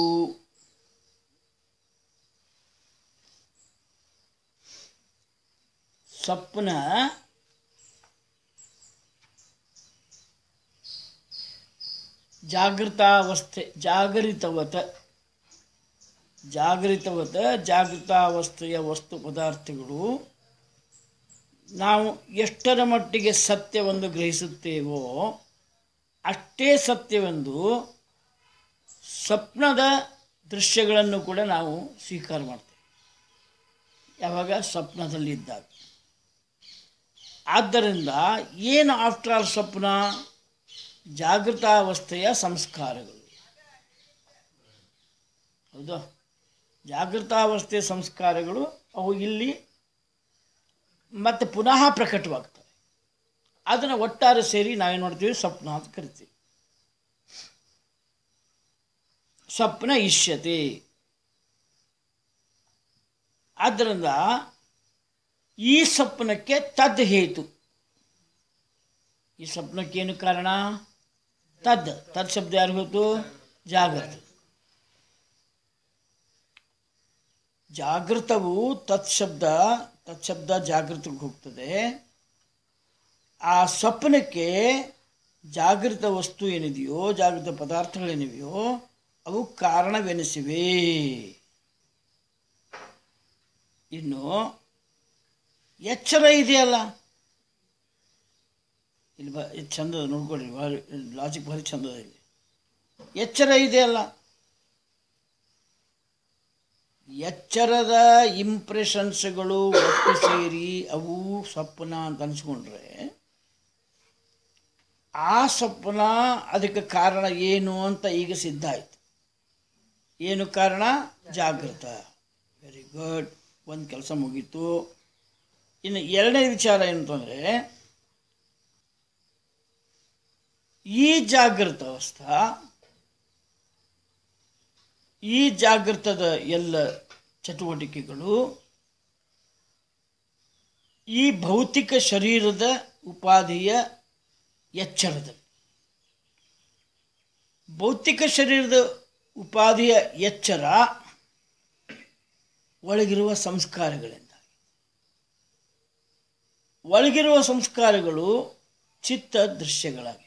ಸ್ವಪ್ನ ಜಾಗೃತಾವಸ್ಥೆ ಜಾಗರಿತವತ ಜಾಗರಿತವತ ಜಾಗೃತಾವಸ್ಥೆಯ ವಸ್ತು ಪದಾರ್ಥಗಳು ನಾವು ಎಷ್ಟರ ಮಟ್ಟಿಗೆ ಸತ್ಯವೆಂದು ಗ್ರಹಿಸುತ್ತೇವೋ ಅಷ್ಟೇ ಸತ್ಯವೆಂದು ಸ್ವಪ್ನದ ದೃಶ್ಯಗಳನ್ನು ಕೂಡ ನಾವು ಸ್ವೀಕಾರ ಮಾಡ್ತೇವೆ ಯಾವಾಗ ಸ್ವಪ್ನದಲ್ಲಿದ್ದಾಗ ಆದ್ದರಿಂದ ಏನು ಆಫ್ಟರ್ ಆಲ್ ಸ್ವಪ್ನ ಜಾಗೃತಾವಸ್ಥೆಯ ಸಂಸ್ಕಾರಗಳು ಹೌದಾ ಜಾಗೃತಾವಸ್ಥೆಯ ಸಂಸ್ಕಾರಗಳು ಅವು ಇಲ್ಲಿ ಮತ್ತೆ ಪುನಃ ಪ್ರಕಟವಾಗ್ತವೆ ಅದನ್ನು ಒಟ್ಟಾರೆ ಸೇರಿ ನಾವೇನು ಮಾಡ್ತೀವಿ ಸ್ವಪ್ನ ಅಂತ ಕರಿತೀವಿ ಸ್ವಪ್ನ ಇಷ್ಯತೆ ಆದ್ದರಿಂದ ಈ ಸ್ವಪ್ನಕ್ಕೆ ತದ್ ಹೇತು ಈ ಸ್ವಪ್ನಕ್ಕೆ ಏನು ಕಾರಣ ತದ್ ತದ್ ಶಬ್ದ ಯಾರು ಹೋಯ್ತು ಜಾಗೃತ ಜಾಗೃತವು ತತ್ ಶಬ್ದ ತತ್ ಶಬ್ದ ಜಾಗೃತಕ್ಕೆ ಹೋಗ್ತದೆ ಆ ಸ್ವಪ್ನಕ್ಕೆ ಜಾಗೃತ ವಸ್ತು ಏನಿದೆಯೋ ಜಾಗೃತ ಪದಾರ್ಥಗಳೇನಿವೆಯೋ ಅವು ಕಾರಣವೆನಿಸಿವೆ ಇನ್ನು ಎಚ್ಚರ ಇದೆಯಲ್ಲ ಇಲ್ಲಿ ಬ ಇದು ಚಂದದ ನೋಡ್ಕೊಳ್ಳಿ ಭಾರಿ ಲಾಜಿಕ್ ಭಾರಿ ಚಂದದ ಇಲ್ಲಿ ಎಚ್ಚರ ಇದೆಯಲ್ಲ ಎಚ್ಚರದ ಇಂಪ್ರೆಷನ್ಸ್ಗಳು ಒಟ್ಟು ಸೇರಿ ಅವು ಸ್ವಪ್ನ ಅಂತ ಅನ್ಸ್ಕೊಂಡ್ರೆ ಆ ಸ್ವಪ್ನ ಅದಕ್ಕೆ ಕಾರಣ ಏನು ಅಂತ ಈಗ ಸಿದ್ಧ ಆಯಿತು ಏನು ಕಾರಣ ಜಾಗೃತ ವೆರಿ ಗುಡ್ ಒಂದು ಕೆಲಸ ಮುಗೀತು ಇನ್ನು ಎರಡನೇ ವಿಚಾರ ಏನಂತಂದರೆ ಈ ಜಾಗೃತ ಅವಸ್ಥಾ ಈ ಜಾಗೃತದ ಎಲ್ಲ ಚಟುವಟಿಕೆಗಳು ಈ ಭೌತಿಕ ಶರೀರದ ಉಪಾಧಿಯ ಎಚ್ಚರದಲ್ಲಿ ಭೌತಿಕ ಶರೀರದ ಉಪಾಧಿಯ ಎಚ್ಚರ ಒಳಗಿರುವ ಸಂಸ್ಕಾರಗಳಿಂದ ಒಳಗಿರುವ ಸಂಸ್ಕಾರಗಳು ಚಿತ್ತ ದೃಶ್ಯಗಳಾಗಿವೆ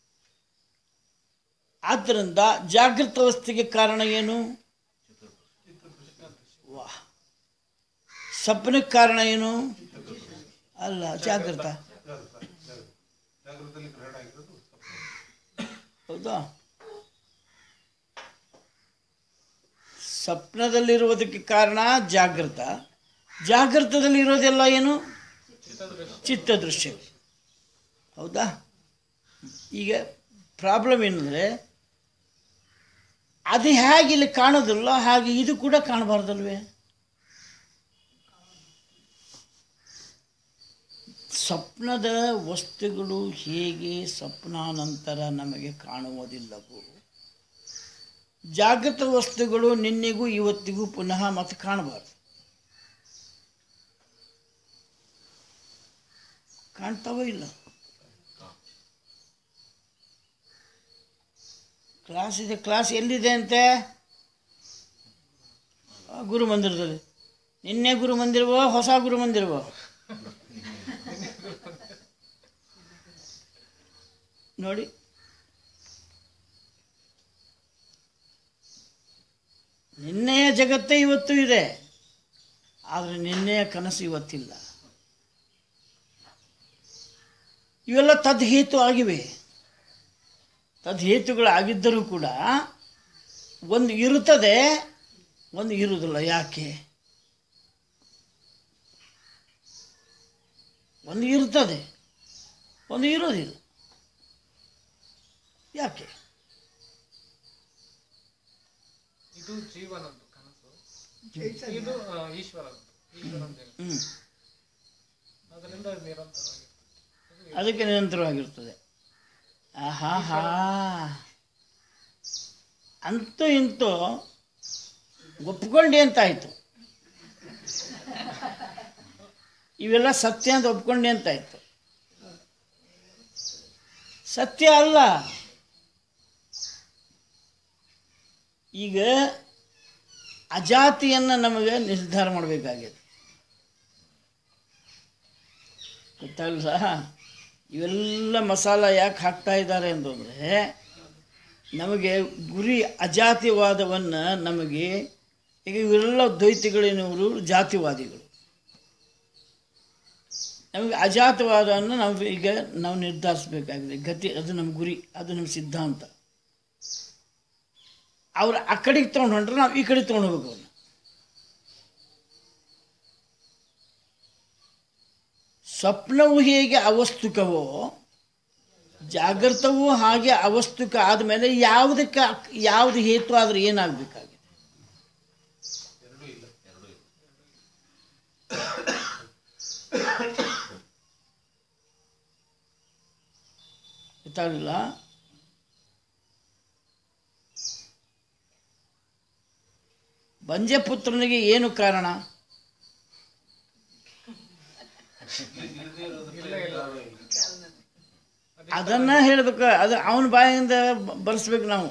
ಆದ್ದರಿಂದ ಜಾಗೃತ ಅವಸ್ಥೆಗೆ ಕಾರಣ ಏನು ವಾಹ್ ಸ್ವಪ್ನಕ್ಕೆ ಕಾರಣ ಏನು ಅಲ್ಲ ಜಾಗೃತ ಹೌದಾ ಸ್ವಪ್ನದಲ್ಲಿರುವುದಕ್ಕೆ ಕಾರಣ ಜಾಗೃತ ಜಾಗೃತದಲ್ಲಿ ಇರೋದೆಲ್ಲ ಏನು ಚಿತ್ತದೃಶ್ಯಗಳು ಹೌದಾ ಈಗ ಪ್ರಾಬ್ಲಮ್ ಏನಂದರೆ ಅದು ಹೇಗೆ ಇಲ್ಲಿ ಕಾಣೋದಿಲ್ಲ ಹಾಗೆ ಇದು ಕೂಡ ಕಾಣಬಾರ್ದಲ್ವೇ ಸ್ವಪ್ನದ ವಸ್ತುಗಳು ಹೇಗೆ ಸ್ವಪ್ನಾನಂತರ ನಮಗೆ ಕಾಣುವುದಿಲ್ಲವೋ ಜಾಗೃತ ವಸ್ತುಗಳು ನಿನ್ನೆಗೂ ಇವತ್ತಿಗೂ ಪುನಃ ಮತ್ತೆ ಕಾಣಬಾರ್ದು ಕಾಣ್ತಾವೋ ಇಲ್ಲ ಕ್ಲಾಸ್ ಇದೆ ಕ್ಲಾಸ್ ಎಲ್ಲಿದೆ ಅಂತೆ ಆ, ಗುರು ಮಂದಿರದಲ್ಲಿ ನಿನ್ನೆ ಗುರು ಮಂದಿರವೋ ಹೊಸ ಗುರು ಮಂದಿರವೋ ನೋಡಿ ನಿನ್ನೆಯ ಜಗತ್ತೇ ಇವತ್ತು ಇದೆ ಆದರೆ ನಿನ್ನೆಯ ಕನಸು ಇವತ್ತಿಲ್ಲ ಇವೆಲ್ಲ ತದ್ಹೇತು ಆಗಿವೆ ತದ್ಹೇತುಗಳಾಗಿದ್ದರೂ ಕೂಡ ಒಂದು ಇರುತ್ತದೆ ಒಂದು ಇರುವುದಿಲ್ಲ ಯಾಕೆ ಒಂದು ಇರ್ತದೆ ಒಂದು ಇರೋದಿಲ್ಲ ಯಾಕೆ ಇದು ಜೀವನದ್ದು ಕನಸು ಇದು ಆ, ಈಶ್ವರದ್ದು ಈಶ್ವರಂದು ಹ್ಞೂ ಅದರಿಂದ ನಿರಂತರವಾಗಿ ಅದಕ್ಕೆ ನಿರಂತರವಾಗಿರ್ತದೆ ಆಹಾ ಹಾ ಅಂತೂ ಇಂತೂ ಒಪ್ಕೊಂಡೆ ಅಂತಾಯಿತು ಇವೆಲ್ಲ ಸತ್ಯ ಅಂತ ಒಪ್ಕೊಂಡೆ ಅಂತಾಯಿತು ಸತ್ಯ ಅಲ್ಲ ಈಗ ಅಜಾತಿಯನ್ನು ನಮಗೆ ನಿರ್ಧಾರ ಮಾಡಬೇಕಾಗಿದೆ ಗೊತ್ತಾಗಲ್ಲ ಇವೆಲ್ಲ ಮಸಾಲ ಯಾಕೆ ಹಾಕ್ತಾ ಇದ್ದಾರೆ ಅಂತಂದರೆ ನಮಗೆ ಗುರಿ ಅಜಾತಿವಾದವನ್ನು ನಮಗೆ ಈಗ ಇವರೆಲ್ಲ ದ್ವೈತಿಗಳೇನವರು ಜಾತಿವಾದಿಗಳು ನಮಗೆ ಅಜಾತವಾದವನ್ನು ನಾವು ಈಗ ನಾವು ನಿರ್ಧರಿಸಬೇಕಾಗಿದೆ ಗತಿ ಅದು ನಮ್ಮ ಗುರಿ ಅದು ನಮ್ಮ ಸಿದ್ಧಾಂತ ಅವ್ರು ಆ ಕಡೆಗೆ ತೊಗೊಂಡು ಹೊಂಟ್ರೆ ನಾವು ಈ ಕಡೆ ತೊಗೊಂಡು ಹೋಗ್ಬೇಕು ಅವ್ರನ್ನ ಸ್ವಪ್ನವು ಹೇಗೆ ಅವಸ್ತುಕವೋ ಜಾಗೃತವೂ ಹಾಗೆ ಅವಸ್ತುಕ ಆದಮೇಲೆ ಯಾವುದಕ್ಕೆ ಯಾವುದು ಹೇತು ಆದ್ರೆ ಏನಾಗಬೇಕಾಗಿದೆ ಗೊತ್ತಾಗಲಿಲ್ಲ ಬಂಜಪುತ್ರನಿಗೆ ಏನು ಕಾರಣ ಅದನ್ನ ಹೇಳ್ಬೇಕು ಅದು ಅವನ ಬಾಯಿಂದ ಬ- ಬರ್ಸ್ಬೇಕು ನಾವು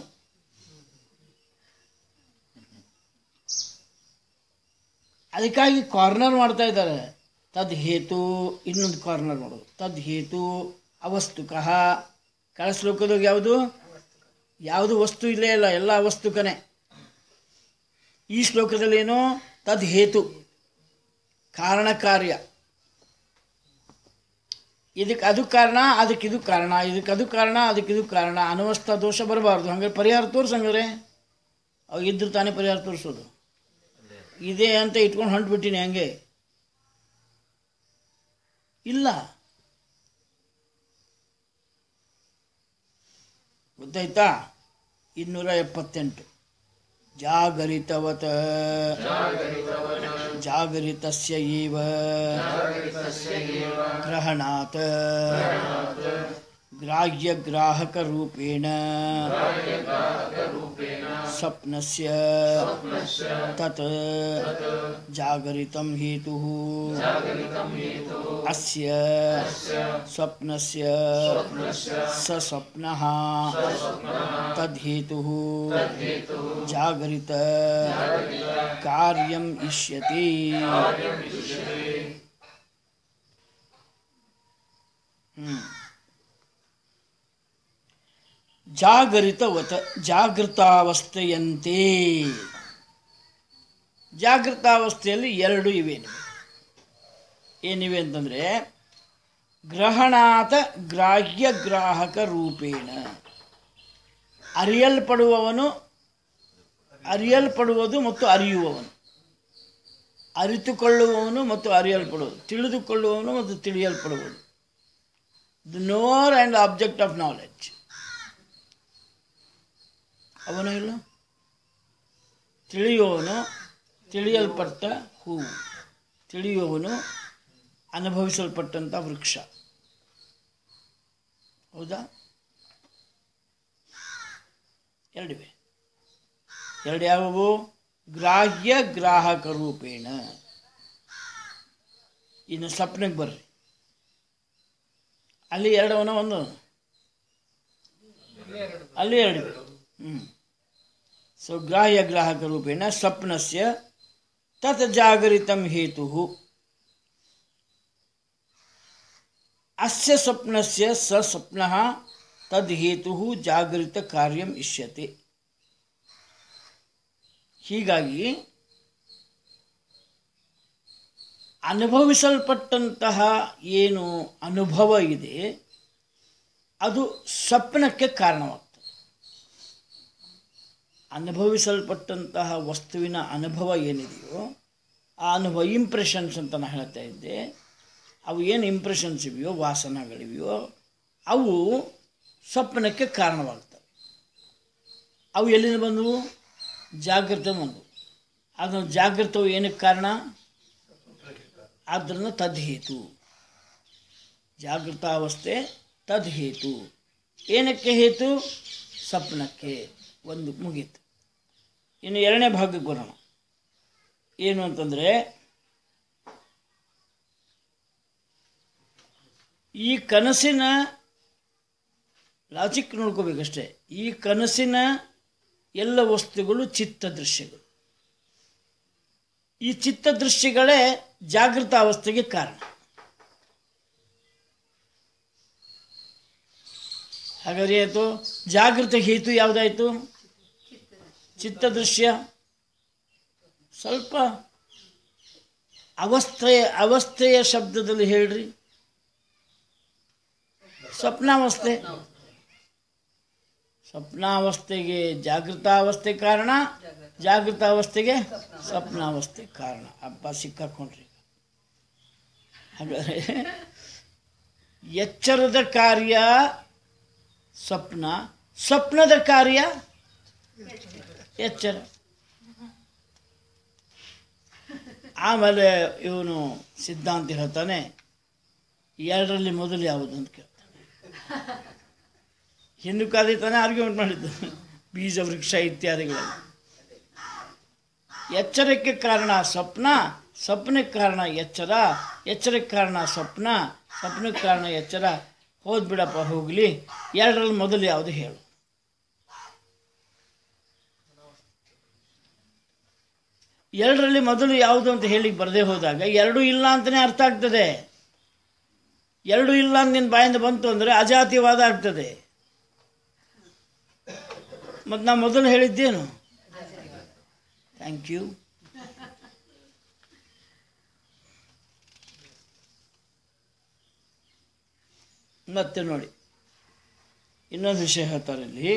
ಅದಕ್ಕಾಗಿ ಕಾರ್ನರ್ ಮಾಡ್ತಾ ಇದ್ದಾರೆ ತದ್ ಹೇತು ಇನ್ನೊಂದು ಕಾರ್ನರ್ ಮಾಡೋದು ತದ್ ಹೇತು ಅವಸ್ತುಕಃ ಕಳ ಶ್ಲೋಕದಾಗ ಯಾವುದು ಯಾವುದು ವಸ್ತು ಇಲ್ಲೇ ಇಲ್ಲ ಎಲ್ಲ ಅವಸ್ತುಕನೇ ಈ ಶ್ಲೋಕದಲ್ಲಿ ಏನು ತದ್ ಹೇತು ಕಾರಣ ಕಾರ್ಯ ಇದಕ್ಕೆ ಅದು ಕಾರಣ ಅದಕ್ಕೆ ಇದು ಕಾರಣ ಇದಕ್ಕೆ ಅದು ಕಾರಣ ಅದಕ್ಕೆ ಇದು ಕಾರಣ ಅನವಸ್ಥ ದೋಷ ಬರಬಾರ್ದು ಹಂಗಾರೆ ಪರಿಹಾರ ತೋರ್ಸಂಗಾರೆ ಅವು ಇದ್ರು ತಾನೇ ಪರಿಹಾರ ತೋರಿಸೋದು ಇದೆ ಅಂತ ಇಟ್ಕೊಂಡು ಹೊಂಟ್ಬಿಟ್ಟಿನಿ ಹಂಗೆ ಇಲ್ಲ ಗೊತ್ತಾಯ್ತಾ ಇನ್ನೂರ ಎಪ್ಪತ್ತೆಂಟು ಜಾಗರಿತವತ ಜಾಗರಿತಸ್ಯ ಇವ ಗ್ರಹಣಾತ್ ಗ್ರಾಹ್ಯಗ್ರಾಹಕरूपेण स्वप्नस्य तत् जागरितं हेतुः अस्य स्वप्नस्य स स्वप्नः तद्हेतुः जागरित कार्यम् इष्यति ಹ್ಮ್ ಜಾಗರಿತವತ ಜಾಗೃತಾವಸ್ಥೆಯಂತೆ ಜಾಗೃತಾವಸ್ಥೆಯಲ್ಲಿ ಎರಡು ಇವೆ ನಿಮಗೆ ಏನಿವೆ ಅಂತಂದರೆ ಗ್ರಹಣಾತ ಗ್ರಾಹ್ಯ ಗ್ರಾಹಕ ರೂಪೇಣ ಅರಿಯಲ್ಪಡುವವನು ಅರಿಯಲ್ಪಡುವುದು ಮತ್ತು ಅರಿಯುವವನು ಅರಿತುಕೊಳ್ಳುವವನು ಮತ್ತು ಅರಿಯಲ್ಪಡುವುದು ತಿಳಿದುಕೊಳ್ಳುವವನು ಮತ್ತು ತಿಳಿಯಲ್ಪಡುವುದು the knower and object of knowledge ಅವನು ಇಲ್ಲ ತಿಳಿಯುವವನು ತಿಳಿಯಲ್ಪಟ್ಟ ಹೂವು ತಿಳಿಯುವವನು ಅನುಭವಿಸಲ್ಪಟ್ಟಂಥ ವೃಕ್ಷ ಹೌದಾ ಎರಡಿವೆ ಎರಡು ಯಾವುವು ಗ್ರಾಹ್ಯ ಗ್ರಾಹಕ ರೂಪೇಣ ಇನ್ನು ಸ್ವಪ್ನಕ್ಕೆ ಬರ್ರಿ ಅಲ್ಲಿ ಎರಡವನ ಒಂದು ಅಲ್ಲಿ ಎರಡಿವೆ ಹ್ಞೂ ಸೊ ಗ್ರಾಹ್ಯ ಗ್ರಾಹಕ ರೂಪೇಣ ಸ್ವಪ್ನಸ್ಯ ತತ್ ಜಾಗರಿತಂ ಹೇತು ಅಸ್ಯ ಸ್ವಪ್ನಸ್ಯ ಸ ಸ್ವಪ್ನಃ ತದ್ ಹೇತು ಜಾಗರಿತ ಕಾರ್ಯಂ ಇಷ್ಯತೆ ಹೀಗಾಗಿ ಅನುಭವಿಸಲ್ಪಟ್ಟಂತಹ ಏನು ಅನುಭವ ಇದೆ ಅದು ಸ್ವಪ್ನಕ್ಕೆ ಕಾರಣವಾಗ್ತದೆ ಅನುಭವಿಸಲ್ಪಟ್ಟಂತಹ ವಸ್ತುವಿನ ಅನುಭವ ಏನಿದೆಯೋ ಆ ಅನುಭವ ಇಂಪ್ರೆಷನ್ಸ್ ಅಂತ ನಾನು ಹೇಳ್ತಾ ಇದ್ದೆ ಅವು ಏನು ಇಂಪ್ರೆಷನ್ಸ್ ಇವೆಯೋ ವಾಸನಗಳಿವೆಯೋ ಅವು ಸ್ವಪ್ನಕ್ಕೆ ಕಾರಣವಾಗ್ತವೆ ಅವು ಎಲ್ಲಿಂದ ಬಂದವು ಜಾಗೃತ ಬಂದವು ಅದನ್ನು ಜಾಗೃತವು ಏನಕ್ಕೆ ಕಾರಣ ಆದ್ದರಿಂದ ತದ್ಹೇತು ಜಾಗೃತಾವಸ್ಥೆ ತದ್ಹೇತು ಏನಕ್ಕೆ ಹೇತು ಸ್ವಪ್ನಕ್ಕೆ ಒಂದು ಮುಗೀತು ಇನ್ನು ಎರಡನೇ ಭಾಗಕ್ಕೆ ಬರೋಣ ಏನು ಅಂತಂದರೆ ಈ ಕನಸಿನ ಲಾಜಿಕ್ ನೋಡ್ಕೋಬೇಕಷ್ಟೇ ಈ ಕನಸಿನ ಎಲ್ಲ ವಸ್ತುಗಳು ಚಿತ್ತ ದೃಶ್ಯಗಳು ಈ ಚಿತ್ತ ದೃಶ್ಯಗಳೇ ಜಾಗೃತ ಅವಸ್ಥೆಗೆ ಕಾರಣ ಹಾಗಾದ್ರೆ ಆಯಿತು ಜಾಗೃತ ಹೇತು ಯಾವುದಾಯಿತು ಚಿತ್ತ ದೃಶ್ಯ ಸ್ವಲ್ಪ ಅವಸ್ಥೆಯ ಅವಸ್ಥೆಯ ಶಬ್ದದಲ್ಲಿ ಹೇಳ್ರಿ ಸ್ವಪ್ನಾವಸ್ಥೆ ಸ್ವಪ್ನಾವಸ್ಥೆಗೆ ಜಾಗೃತಾವಸ್ಥೆ ಕಾರಣ ಜಾಗೃತಾವಸ್ಥೆಗೆ ಸ್ವಪ್ನಾವಸ್ಥೆ ಕಾರಣ ಹಬ್ಬ ಸಿಕ್ಕಾಕೊಂಡ್ರಿ ಹಾಗಾದರೆ ಎಚ್ಚರದ ಕಾರ್ಯ ಸ್ವಪ್ನ ಸ್ವಪ್ನದ ಕಾರ್ಯ ಎಚ್ಚರ ಆಮೇಲೆ ಇವನು ಸಿದ್ಧಾಂತ ಹೇಳ್ತಾನೆ ಎರಡರಲ್ಲಿ ಮೊದಲು ಯಾವುದು ಅಂತ ಕೇಳ್ತಾನೆ ಹಿಂದೂ ಕಾದಿತಾನೆ ಆರ್ಗ್ಯುಮೆಂಟ್ ಮಾಡಿದ್ದು ಬೀಜ ವೃಕ್ಷ ಇತ್ಯಾದಿಗಳಲ್ಲಿ ಎಚ್ಚರಕ್ಕೆ ಕಾರಣ ಸ್ವಪ್ನ ಸ್ವಪ್ನಕ್ಕೆ ಕಾರಣ ಎಚ್ಚರ ಎಚ್ಚರಕ್ಕೆ ಕಾರಣ ಸ್ವಪ್ನ ಸ್ವಪ್ನಕ್ಕೆ ಕಾರಣ ಎಚ್ಚರ ಹೋದ್ ಬಿಡಪ್ಪ ಹೋಗಲಿ ಎರಡರಲ್ಲಿ ಮೊದಲು ಯಾವುದು ಹೇಳು ಎರಡರಲ್ಲಿ ಮೊದಲು ಯಾವುದು ಅಂತ ಹೇಳಿ ಬರದೇ ಹೋದಾಗ ಎರಡು ಇಲ್ಲ ಅಂತಲೇ ಅರ್ಥ ಆಗ್ತದೆ ಎರಡು ಇಲ್ಲ ಅಂತ ನಿನ್ನ ಬಾಯಿಂದ ಬಂತು ಅಂದರೆ ಅಜಾತಿವಾದ ಆಗ್ತದೆ ಮತ್ತು ನಾ ಮೊದಲು ಹೇಳಿದ್ದೇನು ಥ್ಯಾಂಕ್ ಯು ಮತ್ತೆ ನೋಡಿ ಇನ್ನೊಂದು ವಿಷಯ ಹೇಳ್ತಾರೆ ಇಲ್ಲಿ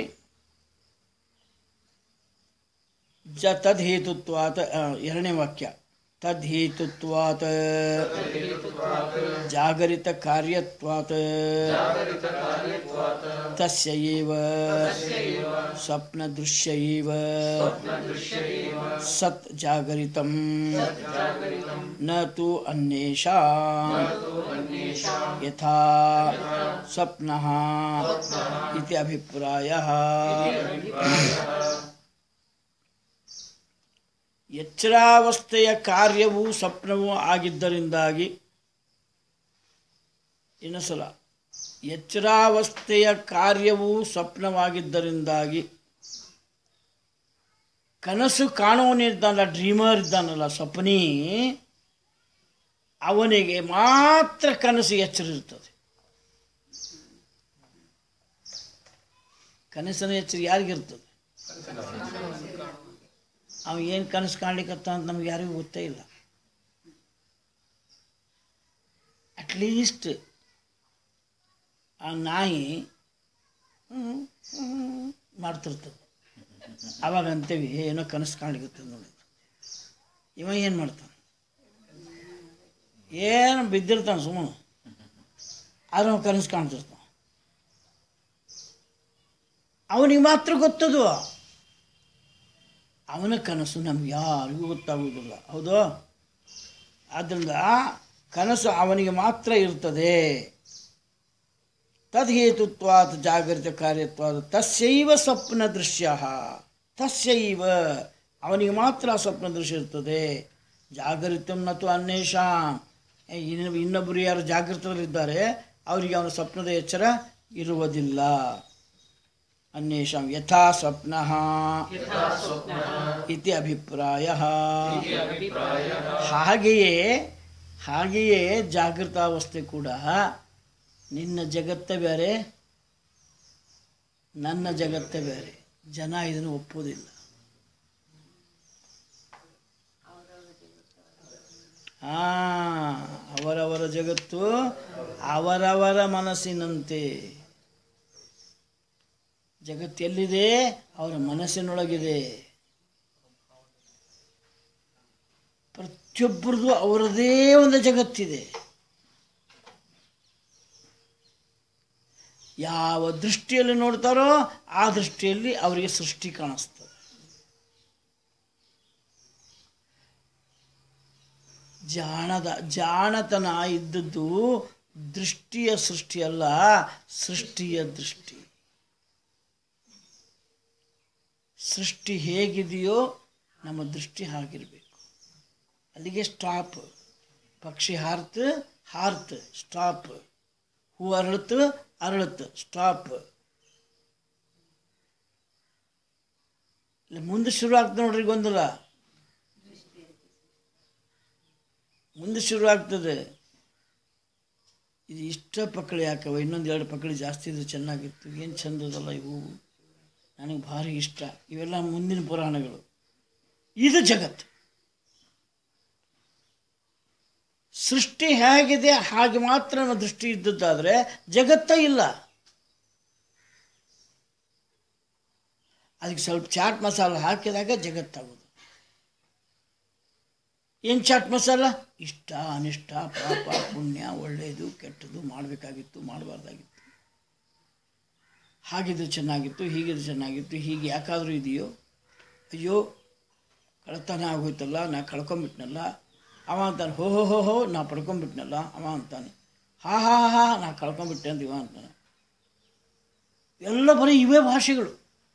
ಜ ತದ್ಹೇತುತ್ವಾತ್ ಆ, ಎರಡನೇ ವಾಕ್ಯ ತದ್ಹೇತುತ್ವಾತ್ ಜಾಗರಿತ ಕಾರ್ಯತ್ವಾತ್ ತಸ್ಯ ಏವ ಸ್ವಪ್ನ ದೃಶ್ಯ ಏವ ಸತ್ ಜಾಗರಿತಂ ನ ತು ಅನ್ಯೇಷಾಂ ಯಥಾ ಸ್ವಪ್ನಃ ಇತಿ ಅಭಿಪ್ರಾಯಃ ಎಚ್ಚರಾವಸ್ಥೆಯ ಕಾರ್ಯವೂ ಸ್ವಪ್ನವೂ ಆಗಿದ್ದರಿಂದಾಗಿ ಇನ್ನೊಂದ್ಸಲ ಎಚ್ಚರಾವಸ್ಥೆಯ ಕಾರ್ಯವೂ ಸ್ವಪ್ನವಾಗಿದ್ದರಿಂದಾಗಿ ಕನಸು ಕಾಣುವನಿದ್ದಾನಲ್ಲ ಡ್ರೀಮರ್ ಇದ್ದಾನಲ್ಲ ಸ್ವಪ್ನಿ ಅವನಿಗೆ ಮಾತ್ರ ಕನಸು ಎಚ್ಚರ ಇರ್ತದೆ ಕನಸಿನ ಎಚ್ಚರ ಯಾರಿಗಿರ್ತದೆ ಅವ ಏನು ಕನಸು ಕಾಣ್ಲಿಕ್ಕತ್ತ ಅಂತ ನಮ್ಗೆ ಯಾರಿಗೂ ಗೊತ್ತೇ ಇಲ್ಲ ಅಟ್ಲೀಸ್ಟ್ ಆ ನಾಯಿ ಹ್ಮ್, ಹ್ಮ್ ಮಾಡ್ತಿರ್ತದೆ ಅವಾಗ ಅಂತೀವಿ ಏನೋ ಕನಸು ಕಾಣ್ಲಿಕ್ಕತ್ತದ ನೋಡಿ ಇವ ಏನು ಮಾಡ್ತಾನೆ ಏನು ಬಿದ್ದಿರ್ತಾನೆ ಸುಮ್ಮನೆ ಆದ್ರೆ ಅವ್ನು ಕನಸು ಕಾಣ್ತಿರ್ತಾನೆ ಅವನಿಗೆ ಮಾತ್ರ ಗೊತ್ತದು ಅವನ ಕನಸು ನಮ್ಗೆ ಯಾರಿಗೂ ಗೊತ್ತಾಗುವುದಿಲ್ಲ ಹೌದು ಆದ್ದರಿಂದ ಕನಸು ಅವನಿಗೆ ಮಾತ್ರ ಇರ್ತದೆ ತದ್ಹೇತುತ್ವಾತ್ ಜಾಗೃತ ಕಾರ್ಯತ್ವಾದ ತಸ್ಯೈವ ಸ್ವಪ್ನ ದೃಶ್ಯ ತಸ್ಯೈವ ಅವನಿಗೆ ಮಾತ್ರ ಆ ಸ್ವಪ್ನ ದೃಶ್ಯ ಇರ್ತದೆ ಜಾಗರಿತಂ ನತು ಅನ್ವೇಷಾಂ ಇನ್ನು ಇನ್ನೊಬ್ಬರು ಯಾರು ಜಾಗೃತದಲ್ಲಿದ್ದಾರೆ ಅವರಿಗೆ ಅವನ ಸ್ವಪ್ನದ ಎಚ್ಚರ ಇರುವುದಿಲ್ಲ ಅನ್ಯೇಷಾಂ ಯಥಾ ಸ್ವಪ್ನ ಇತಿ ಅಭಿಪ್ರಾಯ ಹಾಗೆಯೇ ಹಾಗೆಯೇ ಜಾಗೃತಾವಸ್ಥೆ ಕೂಡ ನಿನ್ನ ಜಗತ್ತೇ ಬೇರೆ ನನ್ನ ಜಗತ್ತೇ ಬೇರೆ ಜನ ಇದನ್ನು ಒಪ್ಪುವುದಿಲ್ಲ ಆ ಅವರವರ ಜಗತ್ತು ಅವರವರ ಮನಸ್ಸಿನಂತೆ ಜಗತ್ತು ಎಲ್ಲಿದೆ ಅವರ ಮನಸ್ಸಿನೊಳಗಿದೆ ಪ್ರತಿಯೊಬ್ಬರದು ಅವರದೇ ಒಂದು ಜಗತ್ತಿದೆ ಯಾವ ದೃಷ್ಟಿಯಲ್ಲಿ ನೋಡ್ತಾರೋ ಆ ದೃಷ್ಟಿಯಲ್ಲಿ ಅವರಿಗೆ ಸೃಷ್ಟಿ ಕಾಣಿಸ್ತದೆ ಜಾಣದ ಜಾಣತನ ಇದ್ದದ್ದು ದೃಷ್ಟಿಯ ಸೃಷ್ಟಿಯಲ್ಲ ಸೃಷ್ಟಿಯ ದೃಷ್ಟಿ ಸೃಷ್ಟಿ ಹೇಗಿದೆಯೋ ನಮ್ಮ ದೃಷ್ಟಿ ಹಾಗಿರಬೇಕು ಅಲ್ಲಿಗೆ ಸ್ಟಾಪ್ ಪಕ್ಷಿ ಹಾರ್ತ್ ಹಾರ್ತ್ ಸ್ಟಾಪ್ ಹೂ ಅರಳತ್ತು ಅರಳತ್ತು ಸ್ಟಾಪ್ ಇಲ್ಲ ಮುಂದೆ ಶುರು ಆಗ್ತದೆ ನೋಡ್ರಿ ಗೊಂದಲ ಮುಂದೆ ಶುರು ಆಗ್ತದೆ ಇದು ಇಷ್ಟ ಪಕ್ಕಳಿ ಯಾಕವ ಇನ್ನೊಂದು ಎರಡು ಪಕ್ಕಳಿ ಜಾಸ್ತಿ ಇದ್ರೆ ಚೆನ್ನಾಗಿತ್ತು ಏನು ಚಂದದಲ್ಲ ಇವು ನನಗೆ ಭಾರಿ ಇಷ್ಟ ಇವೆಲ್ಲ ಮುಂದಿನ ಪುರಾಣಗಳು ಇದು ಜಗತ್ತು ಸೃಷ್ಟಿ ಹೇಗಿದೆ ಹಾಗೆ ಮಾತ್ರ ನಮ್ಮ ದೃಷ್ಟಿ ಇದ್ದದ್ದಾದರೆ ಜಗತ್ತೇ ಇಲ್ಲ ಅದಕ್ಕೆ ಸ್ವಲ್ಪ ಚಾಟ್ ಮಸಾಲ ಹಾಕಿದಾಗ ಜಗತ್ತಾಗೋದು ಏನು ಚಾಟ್ ಮಸಾಲ ಇಷ್ಟ ಅನಿಷ್ಟ ಪಾಪ ಪುಣ್ಯ ಒಳ್ಳೆಯದು ಕೆಟ್ಟದ್ದು ಮಾಡಬೇಕಾಗಿತ್ತು ಮಾಡಬಾರ್ದಾಗಿತ್ತು ಹಾಗಿದ್ದು ಚೆನ್ನಾಗಿತ್ತು ಹೀಗಿದ್ದು ಚೆನ್ನಾಗಿತ್ತು ಹೀಗೆ ಯಾಕಾದರೂ ಇದೆಯೋ ಅಯ್ಯೋ ಕಳತನ ಆಗೋಯ್ತಲ್ಲ ನಾ ಕಳ್ಕೊಂಬಿಟ್ನಲ್ಲ ಅವ ಅಂತಾನೆ ಹೋ ಹೋ ಹೋ ಹೋ ನಾ ಪಡ್ಕೊಂಬಿಟ್ನಲ್ಲ ಅವ ಅಂತಾನೆ ಹಾ ಹಾ ಹಾ ನಾ ಕಳ್ಕೊಂಬಿಟ್ಟೆ ಅಂತ ಇವ ಅಂತಾನೆ ಎಲ್ಲ ಬರೀ ಇವೇ ಭಾಷೆಗಳು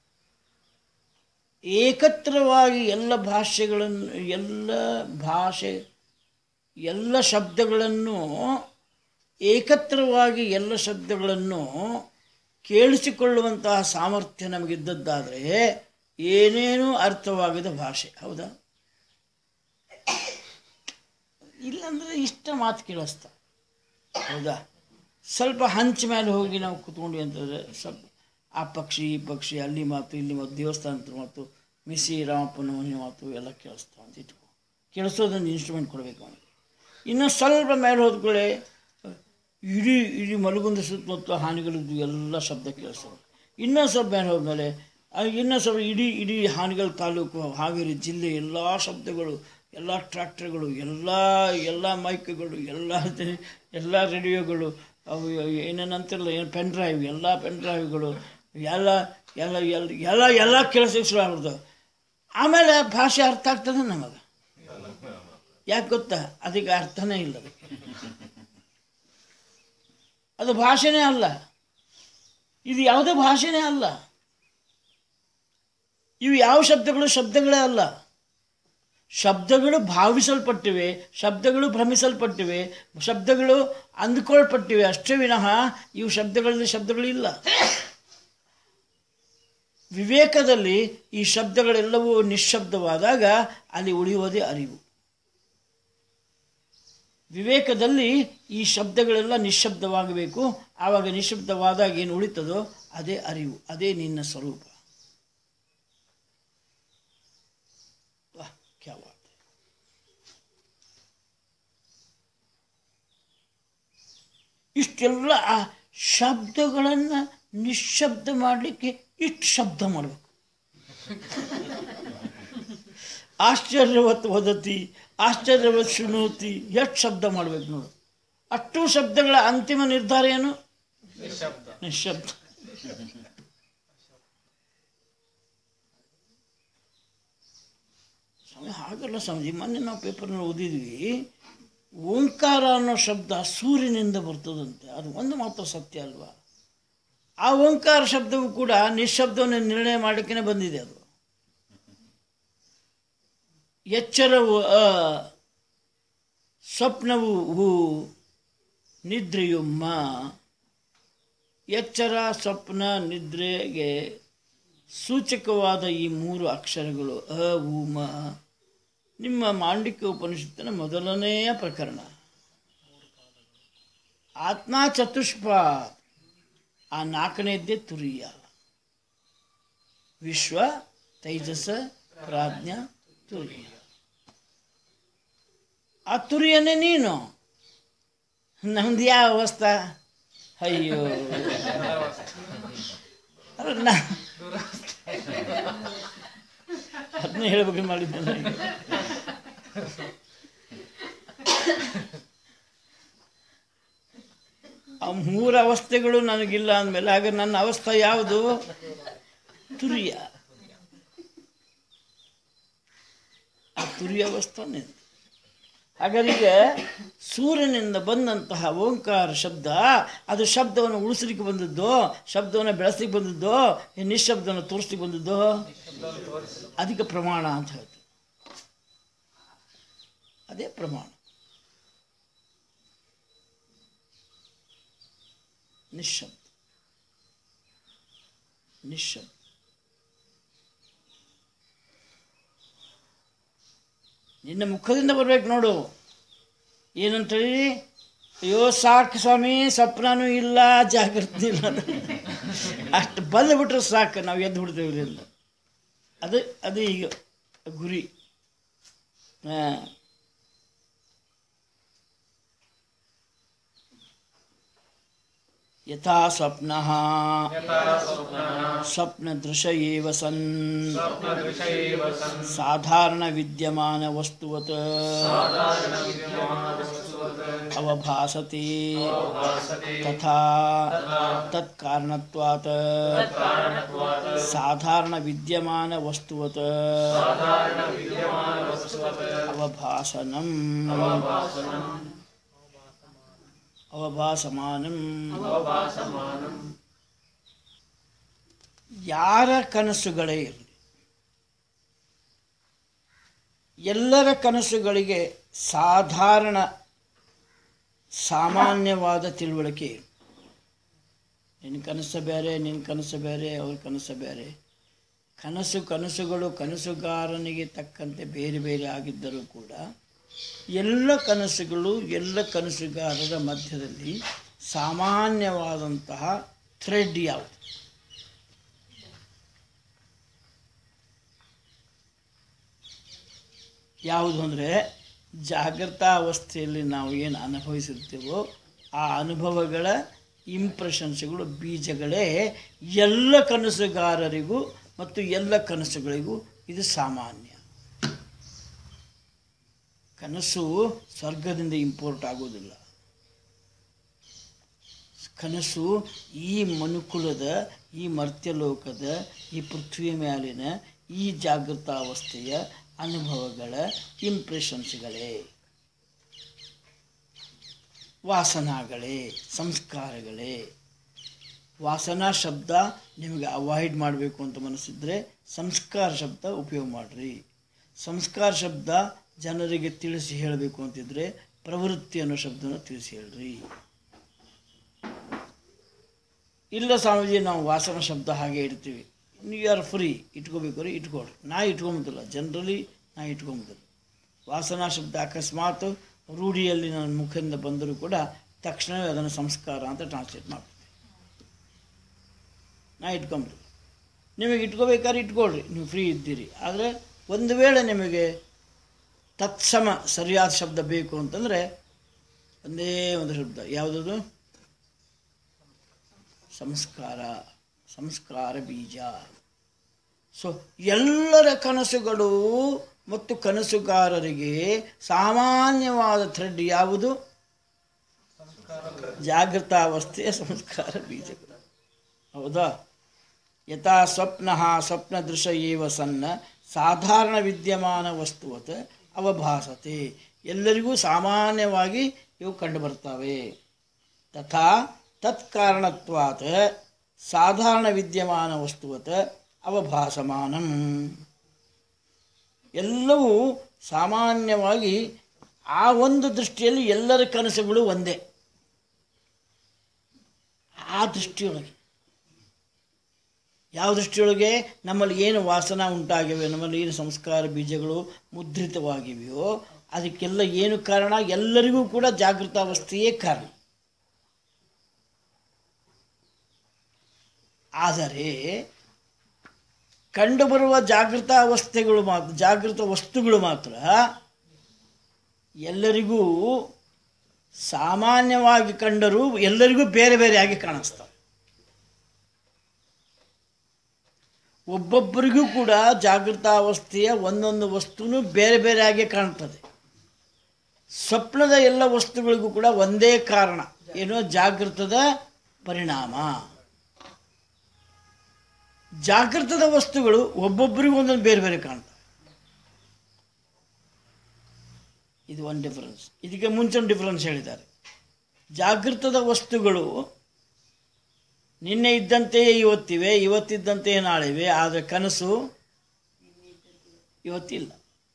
ಏಕತ್ರವಾಗಿ ಎಲ್ಲ ಭಾಷೆಗಳನ್ನು ಎಲ್ಲ ಭಾಷೆ ಎಲ್ಲ ಶಬ್ದಗಳನ್ನು ಏಕತ್ರವಾಗಿ ಎಲ್ಲ ಶಬ್ದಗಳನ್ನು ಕೇಳಿಸಿಕೊಳ್ಳುವಂತಹ ಸಾಮರ್ಥ್ಯ ನಮಗಿದ್ದದ್ದಾದರೆ ಏನೇನೂ ಅರ್ಥವಾಗದ ಭಾಷೆ ಹೌದಾ ಇಲ್ಲಾಂದರೆ ಇಷ್ಟ ಮಾತು ಕೇಳಿಸ್ತ ಹೌದಾ ಸ್ವಲ್ಪ ಹಂಚ ಮೇಲೆ ಹೋಗಿ ನಾವು ಕೂತ್ಕೊಂಡ್ವಿ ಅಂತಂದರೆ ಸ್ವಲ್ಪ ಆ ಪಕ್ಷಿ ಈ ಪಕ್ಷಿ ಅಲ್ಲಿ ಮಾತು ಇಲ್ಲಿ ಮಾತು ದೇವಸ್ಥಾನದ ಮಾತು ಮಿಸಿ ರಾಮಪ್ಪನ ಮನೆ ಮಾತು ಎಲ್ಲ ಕೇಳಿಸ್ತಾವ ಅಂತ ಇಟ್ಕೊ ಕೇಳಿಸೋದೊಂದು ಇನ್ಸ್ಟ್ರೂಮೆಂಟ್ ಕೊಡಬೇಕು ಅವನಿಗೆ ಇನ್ನು ಸ್ವಲ್ಪ ಮೇಲೆ ಹೋದ್ಕೊಳ್ಳೆ ಇಡೀ ಇಡೀ ಮಲಗುಂದ ಸುತ್ತಮುತ್ತ ಹಾನಿಗಳಿದ್ದು ಎಲ್ಲ ಶಬ್ದ ಕೇಳಿಸ್ತವೆ ಇನ್ನೂ ಸ್ವಲ್ಪ ಮೇಲೆ ಹೋದ್ಮೇಲೆ ಆ ಇನ್ನೂ ಸ್ವಲ್ಪ ಇಡೀ ಇಡೀ ಹಾನಿಗಳ ತಾಲೂಕು ಹಾವೇರಿ ಜಿಲ್ಲೆ ಎಲ್ಲ ಶಬ್ದಗಳು ಎಲ್ಲ ಟ್ರ್ಯಾಕ್ಟರ್ಗಳು ಎಲ್ಲ ಎಲ್ಲ ಮೈಕ್ಗಳು ಎಲ್ಲ ಎಲ್ಲ ರೇಡಿಯೋಗಳು ಅವು ಏನೇನಂತಿರಲ್ಲ ಏನು ಪೆನ್ ಡ್ರೈವ್ ಎಲ್ಲ ಪೆನ್ ಡ್ರೈವ್ಗಳು ಎಲ್ಲ ಎಲ್ಲ ಎಲ್ಲ ಎಲ್ಲ ಎಲ್ಲ ಕೇಳಿಸೋಕೆ ಶುರು ಆಗ್ಬಿಡ್ತವೆ ಆಮೇಲೆ ಭಾಷೆ ಅರ್ಥ ಆಗ್ತದೆ ನಮಗೆ ಯಾಕೆ ಗೊತ್ತಾ ಅದಕ್ಕೆ ಅರ್ಥನೇ ಇಲ್ಲ ಅದಕ್ಕೆ ಅದು ಭಾಷೆನೇ ಅಲ್ಲ ಇದು ಯಾವುದೇ ಭಾಷೆನೇ ಅಲ್ಲ ಇವು ಯಾವ ಶಬ್ದಗಳು ಶಬ್ದಗಳೇ ಅಲ್ಲ ಶಬ್ದಗಳು ಭಾವಿಸಲ್ಪಟ್ಟಿವೆ ಶಬ್ದಗಳು ಭ್ರಮಿಸಲ್ಪಟ್ಟಿವೆ ಶಬ್ದಗಳು ಅಂದುಕೊಳ್ಪಟ್ಟಿವೆ ಅಷ್ಟೇ ವಿನಃ ಇವು ಶಬ್ದಗಳಲ್ಲಿ ಶಬ್ದಗಳಿಲ್ಲ ವಿವೇಕದಲ್ಲಿ ಈ ಶಬ್ದಗಳೆಲ್ಲವೂ ನಿಶ್ಶಬ್ದವಾದಾಗ ಅಲ್ಲಿ ಉಳಿಯುವುದೇ ಅರಿವು ವಿವೇಕದಲ್ಲಿ ಈ ಶಬ್ದಗಳೆಲ್ಲ ನಿಶ್ಶಬ್ದವಾಗಬೇಕು ಆವಾಗ ನಿಶ್ಶಬ್ದವಾದಾಗ ಏನು ಉಳಿತದೋ ಅದೇ ಅರಿವು ಅದೇ ನಿನ್ನ ಸ್ವರೂಪ ವಾಹ್, ಕ್ಯಾ ಬಾತ್ ಹೈ. ಇಷ್ಟೆಲ್ಲ ಆ ಶಬ್ದಗಳನ್ನು ನಿಶ್ಶಬ್ದ ಮಾಡಲಿಕ್ಕೆ ಇಷ್ಟು ಶಬ್ದ ಮಾಡಬೇಕು ಆಶ್ಚರ್ಯವತ್ ವದತಿ ಆಶ್ಚರ್ಯವತ್ ಶೃಣೋತಿ ಎಷ್ಟು ಶಬ್ದ ಮಾಡ್ಬೇಕು ನೋಡು ಅಷ್ಟು ಶಬ್ದಗಳ ಅಂತಿಮ ನಿರ್ಧಾರ ಏನು ನಿಶಬ್ದ ನಿಶ್ಶಬ್ದ ಸ್ವಾಮಿ ಹಾಗಲ್ಲ ಸ್ವಾಮೀಜಿ ಮೊನ್ನೆ ನಾವು ಪೇಪರ್ನಲ್ಲಿ ಓದಿದ್ವಿ ಓಂಕಾರ ಅನ್ನೋ ಶಬ್ದ ಸೂರ್ಯನಿಂದ ಬರ್ತದಂತೆ ಅದು ಒಂದು ಮಾತ್ರ ಸತ್ಯ ಅಲ್ವಾ ಆ ಓಂಕಾರ ಶಬ್ದವು ಕೂಡ ನಿಶ್ಶಬ್ದವನ್ನು ನಿರ್ಣಯ ಮಾಡಲಿಕ್ಕೆ ಬಂದಿದೆ ಅದು ಎಚ್ಚರವು ಅ ಸ್ವಪ್ನವು ಹೂ ನಿದ್ರೆಯು ಮ ಎಚ್ಚರ ಸ್ವಪ್ನ ನಿದ್ರೆಗೆ ಸೂಚಕವಾದ ಈ ಮೂರು ಅಕ್ಷರಗಳು ಅ ಉ ಮ ನಿಮ್ಮ ಮಾಂಡಿಕ್ಯ ಉಪನಿಷತ್ತಿನ ಮೊದಲನೆಯ ಪ್ರಕರಣ ಆತ್ಮ ಚತುಷ್ಪ ಆ ನಾಲ್ಕನೇದ್ದೇ ತುರಿಯ ವಿಶ್ವ ತೈಜಸ ಪ್ರಾಜ್ಞ ತುರಿಯ ಆ ತುರಿಯನೇ ನೀನು ನಮ್ದು ಯಾವ ಅವಸ್ಥಾ ಅಯ್ಯೋ ಅಲ್ಲ ನಾ ಅದನ್ನೇ ಹೇಳ್ಬೇಕು ಮಾಡಿದ್ದೆ ನನಗೆ ಆ ಮೂರು ಅವಸ್ಥೆಗಳು ನನಗಿಲ್ಲ ಅಂದಮೇಲೆ ಆಗ ನನ್ನ ಅವಸ್ಥೆ ಯಾವುದು ತುರಿಯ ಆ ತುರಿಯ ಅವಸ್ಥೆ ಹಾಗಾದ್ರೆ ಈಗ ಸೂರ್ಯನಿಂದ ಬಂದಂತಹ ಓಂಕಾರ ಶಬ್ದ ಅದು ಶಬ್ದವನ್ನು ಉಳಿಸ್ಲಿಕ್ಕೆ ಬಂದದ್ದು ಶಬ್ದವನ್ನು ಬೆಳೆಸ್ಲಿಕ್ಕೆ ಬಂದದ್ದು ಈ ನಿಶ್ಶಬ್ದವನ್ನು ತೋರಿಸ್ಲಿಕ್ಕೆ ಬಂದದ್ದು ಅದಕ್ಕೆ ಪ್ರಮಾಣ ಅಂತ ಹೇಳ್ತೀವಿ ಅದೇ ಪ್ರಮಾಣ ನಿಶ್ಶಬ್ದ ನಿಶ್ಶಬ್ದ ನಿನ್ನ ಮುಖದಿಂದ ಬರ್ಬೇಕು ನೋಡು ಏನಂತೇಳಿ ಅಯ್ಯೋ ಸಾಕು ಸ್ವಾಮಿ ಸ್ವಪ್ನನೂ ಇಲ್ಲ ಜಾಗೃತಿ ಇಲ್ಲ ಅಷ್ಟು ಬಂದು ಬಿಟ್ರೆ ಸಾಕು ನಾವು ಎದ್ದು ಬಿಡ್ತೇವೆ ಇದರಿಂದ ಅದು ಅದು ಈಗ ಗುರಿ ಹಾಂ ಯಥಾ ಸ್ವಪ್ನ ಸ್ವಪ್ನದೃಶ ಏವ ಸನ್ ಸಾಧಾರಣ ವಿದ್ಯಮಾನ ವಸ್ತುವತ್ ಅವಭಾಸತೆ ತಥಾ ತತ್ಕಾರಣತ್ವಾತ್ ಸಾಧಾರಣ ವಿದ್ಯಮಾನ ವಸ್ತುವತ್ ಅವಭಾಸನಂ ಅವಭಾಸಮಾನಂ ಯಾರ ಕನಸುಗಳೇ ಇರಲಿ ಎಲ್ಲರ ಕನಸುಗಳಿಗೆ ಸಾಧಾರಣ ಸಾಮಾನ್ಯವಾದ ತಿಳುವಳಿಕೆ ಇರು. ನಿನ್ನ ಕನಸು ಬೇರೆ ನಿನ್ನ ಕನಸು ಬೇರೆ ಅವ್ರ ಕನಸು ಬೇರೆ ಕನಸು ಕನಸುಗಳು ಕನಸುಗಾರನಿಗೆ ತಕ್ಕಂತೆ ಬೇರೆ ಬೇರೆ ಆಗಿದ್ದರೂ ಕೂಡ ಎಲ್ಲ ಕನಸುಗಳು ಎಲ್ಲ ಕನಸುಗಾರರ ಮಧ್ಯದಲ್ಲಿ ಸಾಮಾನ್ಯವಾದಂತಹ ಥ್ರೆಡ್ ಯಾವುದು ಯಾವುದು ಅಂದರೆ ಜಾಗೃತಾವಸ್ಥೆಯಲ್ಲಿ ನಾವು ಏನು ಅನುಭವಿಸಿರ್ತೀವೋ ಆ ಅನುಭವಗಳ ಇಂಪ್ರೆಷನ್ಸ್ಗಳು ಬೀಜಗಳೇ ಎಲ್ಲ ಕನಸುಗಾರರಿಗೂ ಮತ್ತು ಎಲ್ಲ ಕನಸುಗಳಿಗೂ ಇದು ಸಾಮಾನ್ಯ ಕನಸು ಸ್ವರ್ಗದಿಂದ ಇಂಪೋರ್ಟ್ ಆಗೋದಿಲ್ಲ ಕನಸು ಈ ಮನುಕುಲದ ಈ ಮರ್ತ್ಯಲೋಕದ ಈ ಪೃಥ್ವಿಯ ಮೇಲಿನ ಈ ಜಾಗೃತಾವಸ್ಥೆಯ ಅನುಭವಗಳ ಇಂಪ್ರೆಷನ್ಸ್ಗಳೇ ವಾಸನಾಗಳೇ ಸಂಸ್ಕಾರಗಳೇ ವಾಸನಾ ಶಬ್ದ ನಿಮಗೆ ಅವಾಯ್ಡ್ ಮಾಡಬೇಕು ಅಂತ ಮನಸ್ಸಿದ್ರೆ ಸಂಸ್ಕಾರ ಶಬ್ದ ಉಪಯೋಗ ಮಾಡಿರಿ ಸಂಸ್ಕಾರ ಶಬ್ದ ಜನರಿಗೆ ತಿಳಿಸಿ ಹೇಳಬೇಕು ಅಂತಿದ್ರೆ ಪ್ರವೃತ್ತಿ ಅನ್ನೋ ಶಬ್ದನ ತಿಳಿಸಿ ಹೇಳ್ರಿ ಇಲ್ಲ ಸ್ವಾಮೀಜಿ ನಾವು ವಾಸನ ಶಬ್ದ ಹಾಗೆ ಇಡ್ತೀವಿ ಯು ಆರ್ ಫ್ರೀ ಇಟ್ಕೋಬೇಕಾದ್ರೆ ಇಟ್ಕೊಳ್ರಿ ನಾ ಇಟ್ಕೊಂಬುದಿಲ್ಲ ಜನರಲಿ ನಾ ಇಟ್ಕೊಂಬುದಿಲ್ಲ ವಾಸನಾ ಶಬ್ದ ಅಕಸ್ಮಾತ್ ರೂಢಿಯಲ್ಲಿ ನನ್ನ ಮುಖದಿಂದ ಬಂದರೂ ಕೂಡ ತಕ್ಷಣವೇ ಅದನ್ನು ಸಂಸ್ಕಾರ ಅಂತ ಟ್ರಾನ್ಸ್ಲೇಟ್ ಮಾಡ್ತೀನಿ ನಾ ಇಟ್ಕೊಂಬಿಲ್ಲ ನಿಮಗೆ ಇಟ್ಕೋಬೇಕಾದ್ರೆ ಇಟ್ಕೊಳ್ರಿ ನೀವು ಫ್ರೀ ಇದ್ದೀರಿ ಆದರೆ ಒಂದು ವೇಳೆ ನಿಮಗೆ ತತ್ಸಮ ಸರಿಯಾದ ಶಬ್ದ ಬೇಕು ಅಂತಂದರೆ ಒಂದೇ ಒಂದು ಶಬ್ದ ಯಾವುದದು ಸಂಸ್ಕಾರ ಸಂಸ್ಕಾರ ಬೀಜ ಸೊ ಎಲ್ಲರ ಕನಸುಗಳು ಮತ್ತು ಕನಸುಗಾರರಿಗೆ ಸಾಮಾನ್ಯವಾದ ಥ್ರೆಡ್ ಯಾವುದು ಜಾಗೃತಾವಸ್ಥೆಯ ಸಂಸ್ಕಾರ ಬೀಜಗಳು ಹೌದಾ ಯಥಾ ಸ್ವಪ್ನ ಸ್ವಪ್ನ ದೃಶ್ಯ ಏವ ಸನ್ನ ಸಾಧಾರಣ ವಿದ್ಯಮಾನ ವಸ್ತುವತ್ ಅವಭಾಸತೆ ಎಲ್ಲರಿಗೂ ಸಾಮಾನ್ಯವಾಗಿ ಇವು ಕಂಡುಬರ್ತವೆ ತಥಾ ತತ್ಕಾರಣತ್ವಾತ್ ಸಾಧಾರಣ ವಿದ್ಯಮಾನ ವಸ್ತುವತ್ ಅವಭಾಸಮಾನಂ ಎಲ್ಲವೂ ಸಾಮಾನ್ಯವಾಗಿ ಆ ಒಂದು ದೃಷ್ಟಿಯಲ್ಲಿ ಎಲ್ಲರ ಕನಸುಗಳು ಒಂದೇ ಆ ದೃಷ್ಟಿಯೊಳಗೆ ಯಾವ ದೃಷ್ಟಿಯೊಳಗೆ ನಮ್ಮಲ್ಲಿ ಏನು ವಾಸನ ಉಂಟಾಗಿವೆ ನಮ್ಮಲ್ಲಿ ಏನು ಸಂಸ್ಕಾರ ಬೀಜಗಳು ಮುದ್ರಿತವಾಗಿವೆಯೋ ಅದಕ್ಕೆಲ್ಲ ಏನು ಕಾರಣ ಎಲ್ಲರಿಗೂ ಕೂಡ ಜಾಗೃತಾವಸ್ಥೆಯೇ ಕಾರಣ ಆದರೆ ಕಂಡುಬರುವ ಜಾಗೃತಾವಸ್ಥೆಗಳು ಮಾತ್ರ ಜಾಗೃತ ವಸ್ತುಗಳು ಮಾತ್ರ ಎಲ್ಲರಿಗೂ ಸಾಮಾನ್ಯವಾಗಿ ಕಂಡರೂ ಎಲ್ಲರಿಗೂ ಬೇರೆ ಬೇರೆಯಾಗಿ ಕಾಣಿಸ್ತವೆ ಒಬ್ಬೊಬ್ಬರಿಗೂ ಕೂಡ ಜಾಗೃತಾವಸ್ಥೆಯ ಒಂದೊಂದು ವಸ್ತುನು ಬೇರೆ ಬೇರೆಯಾಗಿ ಕಾಣ್ತದೆ ಸ್ವಪ್ನದ ಎಲ್ಲ ವಸ್ತುಗಳಿಗೂ ಕೂಡ ಒಂದೇ ಕಾರಣ ಏನೋ ಜಾಗೃತದ ಪರಿಣಾಮ ಜಾಗೃತದ ವಸ್ತುಗಳು ಒಬ್ಬೊಬ್ಬರಿಗೂ ಒಂದೊಂದು ಬೇರೆ ಬೇರೆ ಕಾಣ್ತವೆ ಇದು ಒಂದು ಡಿಫರೆನ್ಸ್ ಇದಕ್ಕೆ ಮುಂಚೆ ಒಂದು ಡಿಫರೆನ್ಸ್ ಹೇಳಿದ್ದಾರೆ ಜಾಗೃತದ ವಸ್ತುಗಳು ನಿನ್ನೆ ಇದ್ದಂತೆಯೇ ಇವತ್ತಿವೆ ಇವತ್ತಿದ್ದಂತೆಯೇ ನಾಳಿವೆ ಆದರೆ ಕನಸು ಇವತ್ತಿಲ್ಲ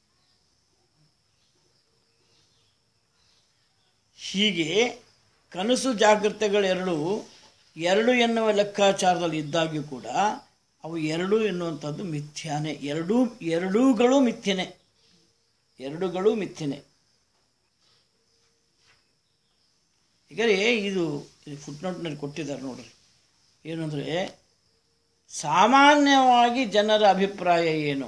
ಹೀಗೆ ಕನಸು ಜಾಗೃತೆಗಳೆರಡು ಎರಡು ಎನ್ನುವ ಲೆಕ್ಕಾಚಾರದಲ್ಲಿ ಇದ್ದಾಗ್ಯೂ ಕೂಡ ಅವು ಎರಡು ಎನ್ನುವಂಥದ್ದು ಮಿಥ್ಯಾನೆ ಎರಡೂ ಎರಡೂಗಳು ಮಿಥ್ಯನೆ ಎರಡುಗಳು ಮಿಥ್ಯನೆ ಹೀಗಾರೆ ಇದು ಫುಟ್ನೋಟ್ನಲ್ಲಿ ಕೊಟ್ಟಿದ್ದಾರೆ ನೋಡ್ರಿ ಏನಂದರೆ ಸಾಮಾನ್ಯವಾಗಿ ಜನರ ಅಭಿಪ್ರಾಯ ಏನು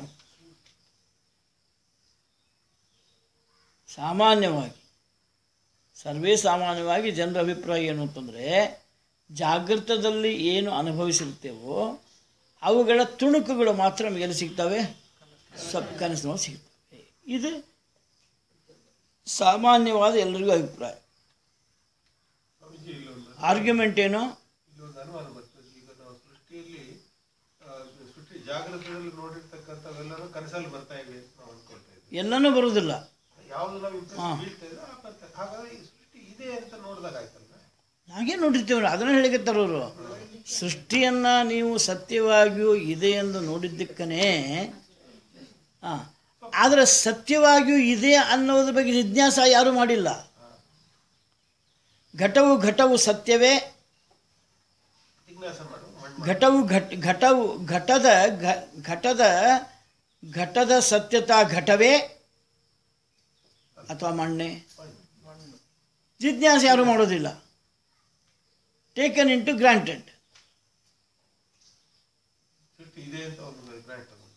ಸಾಮಾನ್ಯವಾಗಿ ಸರ್ವೇ ಸಾಮಾನ್ಯವಾಗಿ ಜನರ ಅಭಿಪ್ರಾಯ ಏನು ಅಂತಂದರೆ ಜಾಗೃತದಲ್ಲಿ ಏನು ಅನುಭವಿಸಿರ್ತೇವೋ ಅವುಗಳ ತುಣುಕುಗಳು ಮಾತ್ರ ನಮಗೆ ಎಲ್ಲಿ ಸಿಗ್ತವೆ ಸಬ್ ಕನಸಿನೊಳಗೆ ಸಿಗ್ತವೆ ಇದು ಸಾಮಾನ್ಯವಾದ ಎಲ್ಲರಿಗೂ ಅಭಿಪ್ರಾಯ ಸ್ವಾಮೀಜಿ ಇಲ್ಲೊಂದು ಆರ್ಗ್ಯುಮೆಂಟ್ ಏನು ಇಲ್ಲೊಂದು ಅನುಮಾನ ಬರ್ತದೆ ಈಗ ನಾವು ಸೃಷ್ಟಿಯಲ್ಲಿ ಆ, ಸೃಷ್ಟಿ ಜಾಗೃತದಲ್ಲಿ ನೋಡಿರ್ತಕ್ಕಂಥವೆಲ್ಲರೂ ಕನಸಲ್ಲಿ ಬರ್ತಾ ಇವೆ ಅಂತ ನಾವು ಅನ್ಕೊಳ್ತಾ ಇದ್ದೀವಿ ಎಲ್ಲನೂ ಬರುವುದಿಲ್ಲ ಯಾವುದು ನಾವು ಇಂಪ್ರೆಸ್ ಬೀಳ್ತಾ ಇದ್ರೆ ಆ ಬರ್ತದೆ ಹಾಗಾದ್ರೆ ಈ ಸೃಷ್ಟಿ ಇದೆ ಅಂತ ನೋಡಿದಾಗ ಆಯ್ತಲ್ಲ ಹಾಗೆ ನೋಡಿರ್ತೀವಲ್ಲ ಅದನ್ನು ಹೇಳಿಕತ್ತಾರ ಅವರು ಸೃಷ್ಟಿಯನ್ನು ನೀವು ಸತ್ಯವಾಗಿಯೂ ಇದೆ ಎಂದು ನೋಡಿದ್ದಕ್ಕನೇ ಹಾಂ ಆದರೆ ಸತ್ಯವಾಗಿಯೂ ಇದೆ ಅನ್ನೋದ್ರ ಬಗ್ಗೆ ಜಿಜ್ಞಾಸ ಯಾರೂ ಮಾಡಿಲ್ಲ ಘಟವು ಘಟವು ಸತ್ಯವೇ ಜಿಜ್ಞಾಸ ಮಾಡು ಮಣ್ಣು ಘಟವು ಘಟ್ ಘಟವು ಘಟದ ಘ- ಘಟದ ಘಟದ ಸತ್ಯತಾ ಘಟವೇ ಅಥವಾ ಮಣ್ಣೆ ಜಿಜ್ಞಾಸೆ ಯಾರು ಮಾಡೋದಿಲ್ಲ ಟೇಕನ್ ಇನ್ ಟು ಗ್ರಾಂಟೆಡ್ ಸೃಷ್ಟಿ ಇದೆ ಅಂತ ಒಂದು ಗ್ರಾಂಟ್ ತಗೊಂಡು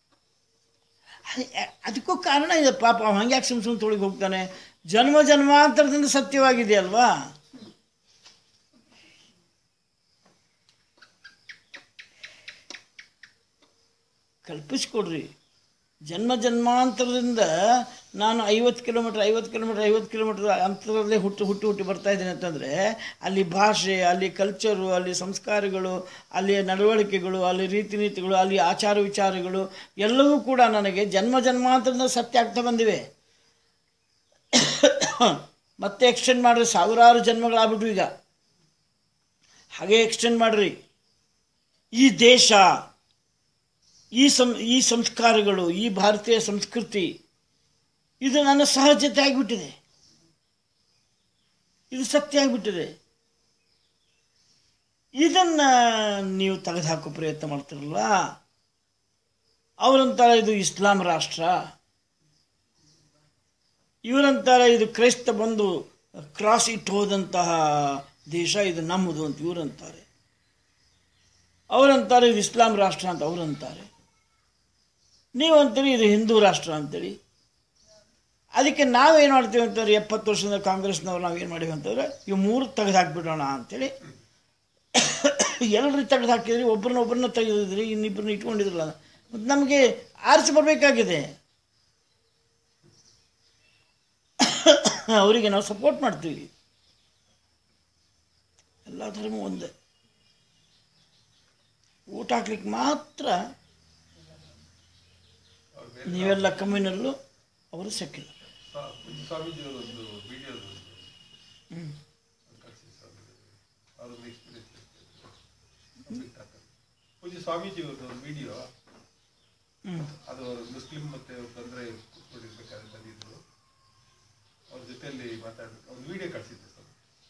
ಅದಕ್ಕೂ ಕಾರಣ ಇದೆ ಪಾಪ ಅವ ಹಂಗೆ ಯಾಕೆ ಸುಮ್ ಸುಮ್ಮನೆ ತೊಳಿಗೆ ಹೋಗ್ತಾನೆ ಜನ್ಮ ಜನ್ಮಾಂತರದಿಂದ ಸತ್ಯವಾಗಿದೆ ಅಲ್ವಾ ಕಲ್ಪಿಸ್ಕೊಡ್ರಿ ಜನ್ಮ ಜನ್ಮಾಂತರದಿಂದ ನಾನು ಐವತ್ತು ಕಿಲೋಮೀಟ್ರ್ ಐವತ್ತು ಕಿಲೋಮೀಟ್ರ್ ಐವತ್ತು ಕಿಲೋಮೀಟ್ರ್ ಅಂತರದಲ್ಲೇ ಹುಟ್ಟು ಹುಟ್ಟು ಹುಟ್ಟಿ ಬರ್ತಾ ಇದ್ದೀನಿ ಅಂತಂದರೆ ಅಲ್ಲಿ ಭಾಷೆ ಅಲ್ಲಿ ಕಲ್ಚರು ಅಲ್ಲಿ ಸಂಸ್ಕಾರಗಳು ಅಲ್ಲಿ ನಡವಳಿಕೆಗಳು ಅಲ್ಲಿ ರೀತಿ ನೀತಿಗಳು ಅಲ್ಲಿ ಆಚಾರ ವಿಚಾರಗಳು ಎಲ್ಲವೂ ಕೂಡ ನನಗೆ ಜನ್ಮ ಜನ್ಮಾಂತರದಿಂದ ಸತ್ಯ ಆಗ್ತಾ ಬಂದಿವೆ ಮತ್ತೆ ಎಕ್ಸ್ಟೆಂಡ್ ಮಾಡಿರಿ ಸಾವಿರಾರು ಜನ್ಮಗಳಾಗ್ಬಿಟ್ವು ಈಗ ಹಾಗೆ ಎಕ್ಸ್ಟೆಂಡ್ ಮಾಡಿರಿ ಈ ದೇಶ ಈ ಸಂ ಈ ಸಂಸ್ಕಾರಗಳು ಈ ಭಾರತೀಯ ಸಂಸ್ಕೃತಿ ಇದು ನನ್ನ ಸಹಜತೆ ಆಗಿಬಿಟ್ಟಿದೆ ಇದು ಸತ್ಯ ಆಗಿಬಿಟ್ಟಿದೆ ಇದನ್ನು ನೀವು ತೆಗೆದುಹಾಕೋ ಪ್ರಯತ್ನ ಮಾಡ್ತಿರಲ್ಲ ಅವರಂತಾರೆ ಇದು ಇಸ್ಲಾಂ ರಾಷ್ಟ್ರ ಇವರಂತಾರೆ ಇದು ಕ್ರೈಸ್ತ ಬಂದು ಕ್ರಾಸ್ ಇಟ್ಟು ಹೋದಂತಹ ದೇಶ ಇದು ನಮ್ಮದು ಅಂತ ಇವರಂತಾರೆ ಅವರಂತಾರೆ ಇದು ಇಸ್ಲಾಂ ರಾಷ್ಟ್ರ ಅಂತ ಅವರಂತಾರೆ ನೀವಂತೀರಿ ಇದು ಹಿಂದೂ ರಾಷ್ಟ್ರ ಅಂತೇಳಿ ಅದಕ್ಕೆ ನಾವೇನು ಮಾಡ್ತೀವಿ ಅಂತಂದ್ರೆ ಎಪ್ಪತ್ತು ವರ್ಷದಿಂದ ಕಾಂಗ್ರೆಸ್ನವ್ರು ನಾವೇನು ಮಾಡೀವಿ ಅಂತಂದ್ರೆ ಇವು ಮೂರು ತೆಗೆದು ಹಾಕ್ಬಿಡೋಣ ಅಂತೇಳಿ ಎಲ್ಲರೂ ತೆಗೆದು ಹಾಕಿದ್ರಿ ಒಬ್ಬರನ್ನ ಒಬ್ಬರನ್ನ ತೆಗೆದಿದ್ರಿ ಇನ್ನಿಬ್ಬರನ್ನ ಇಟ್ಕೊಂಡಿದ್ರಲ್ಲ ಮತ್ತು ನಮಗೆ ಆರಿಸಿ ಬರಬೇಕಾಗಿದೆ ಅವರಿಗೆ ನಾವು ಸಪೋರ್ಟ್ ಮಾಡ್ತೀವಿ ಎಲ್ಲ ಧರ್ಮ ಒಂದೇ ಊಟ ಹಾಕ್ಲಿಕ್ಕೆ ಮಾತ್ರ ಅವ್ರ ಬೇರೆ ನೀವೆಲ್ಲ ಕಮ್ಯುನಲ್ಲು ಅವರು ಸೆಕ್ಯುಲರ್ ಸ್ವಾ- ಪೂಜ್ಯ ಸ್ವಾಮೀಜಿಯವರ ಒಂದು ವಿಡಿಯೋ ಅವ್ರೊಂದು ಎಕ್ಸ್ಪೀರಿಯನ್ಸ್ ಪೂಜ್ಯ ಸ್ವಾಮೀಜಿಯವ್ರದ್ದು ಒಂದು ವಿಡಿಯೋ ಹ್ಞೂ ಅದು ಅವರು ಮುಸ್ಲಿಂ ಮತ್ತೆ ಅವ್ರು ತೊಂದರೆ ಕೂತ್ಕೊಂಡಿರ್ಬೇಕಾದ್ರೆ ಬಂದಿದ್ರು ಅವ್ರ ಜೊತೆಯಲ್ಲಿ ಮಾತಾಡ್ಬೇಕು ಒಂದು ವಿಡಿಯೋ ಕಳಿಸಿದ್ದೆ ಸರ್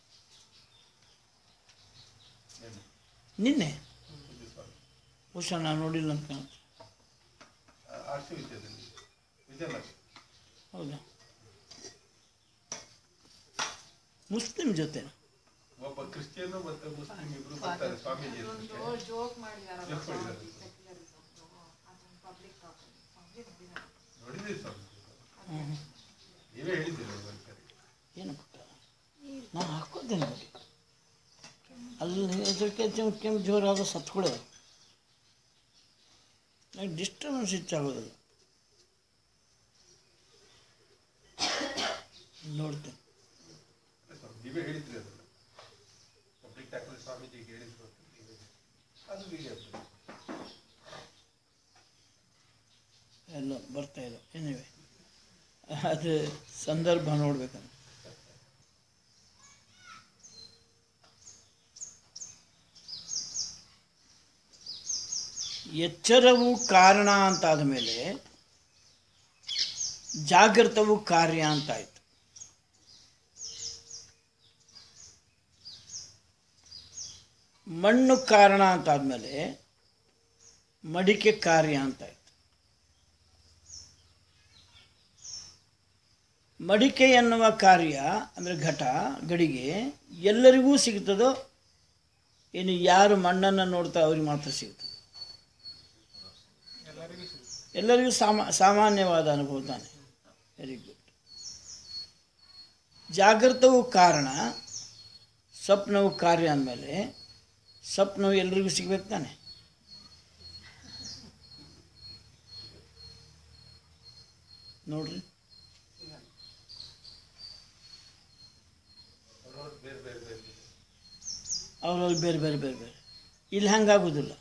ಏನು ನಿನ್ನೆ ಪೂಜ್ಯ ಸ್ವಾಮಿ ಬಹುಶಃ ನಾನು ನೋಡಿಲ್ಲ ಅಂತ ಕಾಣುತ್ತೆ ಆರ್ ಸಿ ವಿದ್ಯಾದಲ್ಲಿ ವಿಜಯನಗರ ಹೌದಾ ಮುಸ್ಲಿಂ ಜೊತೆ ಒಬ್ಬ ಕ್ರಿಶ್ಚಿಯನ್ ಮತ್ತೆ ಮುಸ್ಲಿಂ ಇಬ್ರು ಬರ್ತಾರೆ ಸ್ವಾಮೀಜಿ ಹತ್ರಕ್ಕೆ. ಜೋಕ್ ಮಾಡಿದಾರಲ್ಲ ಜೋಕ್ ಮಾಡಿದ್ದಾರೆ. ಪಬ್ಲಿಕ್ ನೋಡಿದ್ದೀರಿ ಸ್ವಾಮೀಜಿ ಹ್ಞೂ ನೀವೇ ಹೇಳಿದ್ದೀರಿ ಒಂದ್ಸರಿ ಏನು ಪುಟ್ಟ ನಾನು ಹಾಕೋದ್ದೇನೆ ನೋಡಿ ಅಲ್ಲಿ ಅದಕ್ಕೆ ಕೆಮ್ಮು ಕೆಮ್ಮು ಜೋರಾದ ಸತ್ಕೊಳ್ಳೆ ನನಗೆ ಡಿಸ್ಟರ್ಬೆನ್ಸ್ ಹೆಚ್ಚಾಗೋದಿಲ್ಲ ನೋಡ್ತೇನೆ ಅಲ್ಲ ಸ್ವಾಮಿ, ನೀವೇ ಹೇಳಿದ್ರಿ ಅದನ್ನ ಪಬ್ಲಿಕ್ ಟಾಕಲ್ ಸ್ವಾಮೀಜಿಗೆ ಹೇಳಿದ್ರು ಅಂತ ನೀವೇ ಅದು ವಿಡಿಯೋ ಎಲ್ಲ ಬರ್ತಾ ಇಲ್ಲ ಏನಿವೆ ಅದು ಸಂದರ್ಭ ನೋಡ್ಬೇಕಂತ ಎಚ್ಚರವು ಕಾರಣ ಅಂತಾದ ಮೇಲೆ ಜಾಗೃತವು ಕಾರ್ಯ ಅಂತಾಯ್ತು ಮಣ್ಣು ಕಾರಣ ಅಂತಾದ್ಮೇಲೆ ಮಡಿಕೆ ಕಾರ್ಯ ಅಂತಾಯ್ತು ಮಡಿಕೆ ಎನ್ನುವ ಕಾರ್ಯ ಅಂದರೆ ಘಟ ಗಡಿಗೆ ಎಲ್ಲರಿಗೂ ಸಿಗ್ತದೋ ಇನ್ನು ಯಾರು ಮಣ್ಣನ್ನು ನೋಡ್ತಾ ಅವ್ರಿಗೆ ಮಾತ್ರ ಸಿಗ್ತದೆ ಎಲ್ಲರಿಗೂ ಸಿಗುತ್ತೆ ಎಲ್ಲರಿಗೂ ಸಾಮಾ ಸಾಮಾನ್ಯವಾದ ಅನುಭವ ತಾನೆ ವೆರಿ ಗುಡ್ ಜಾಗೃತವು ಕಾರಣ ಸ್ವಪ್ನವು ಕಾರ್ಯ ಅಂದಮೇಲೆ ಸ್ವಪ್ನವು ಎಲ್ರಿಗೂ ಸಿಗ್ಬೇಕು ತಾನೆ ನೋಡ್ರಿ ಬೇರೆ ಬೇರೆ ಬೇರೆ ಅವರಲ್ಲಿ ಬೇರೆ ಬೇರೆ ಬೇರೆ ಬೇರೆ ಇಲ್ಲಿ ಹಂಗಾಗೋದಿಲ್ಲ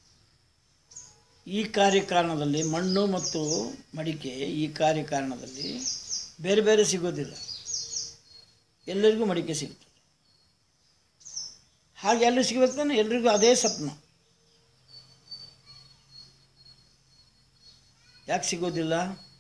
ಈ ಕಾರ್ಯಕಾರಣದಲ್ಲಿ ಮಣ್ಣು ಮತ್ತು ಮಡಿಕೆ ಈ ಕಾರ್ಯಕಾರಣದಲ್ಲಿ ಬೇರೆ ಬೇರೆ ಸಿಗೋದಿಲ್ಲ ಎಲ್ಲರಿಗೂ ಮಡಿಕೆ ಸಿಗ್ತದೆ ಹಾಗೆ ಎಲ್ಲರೂ ಸಿಗ್ಬೇಕು ತಾನೆ ಎಲ್ರಿಗೂ ಅದೇ ಸ್ವಪ್ನ ಯಾಕೆ ಸಿಗೋದಿಲ್ಲ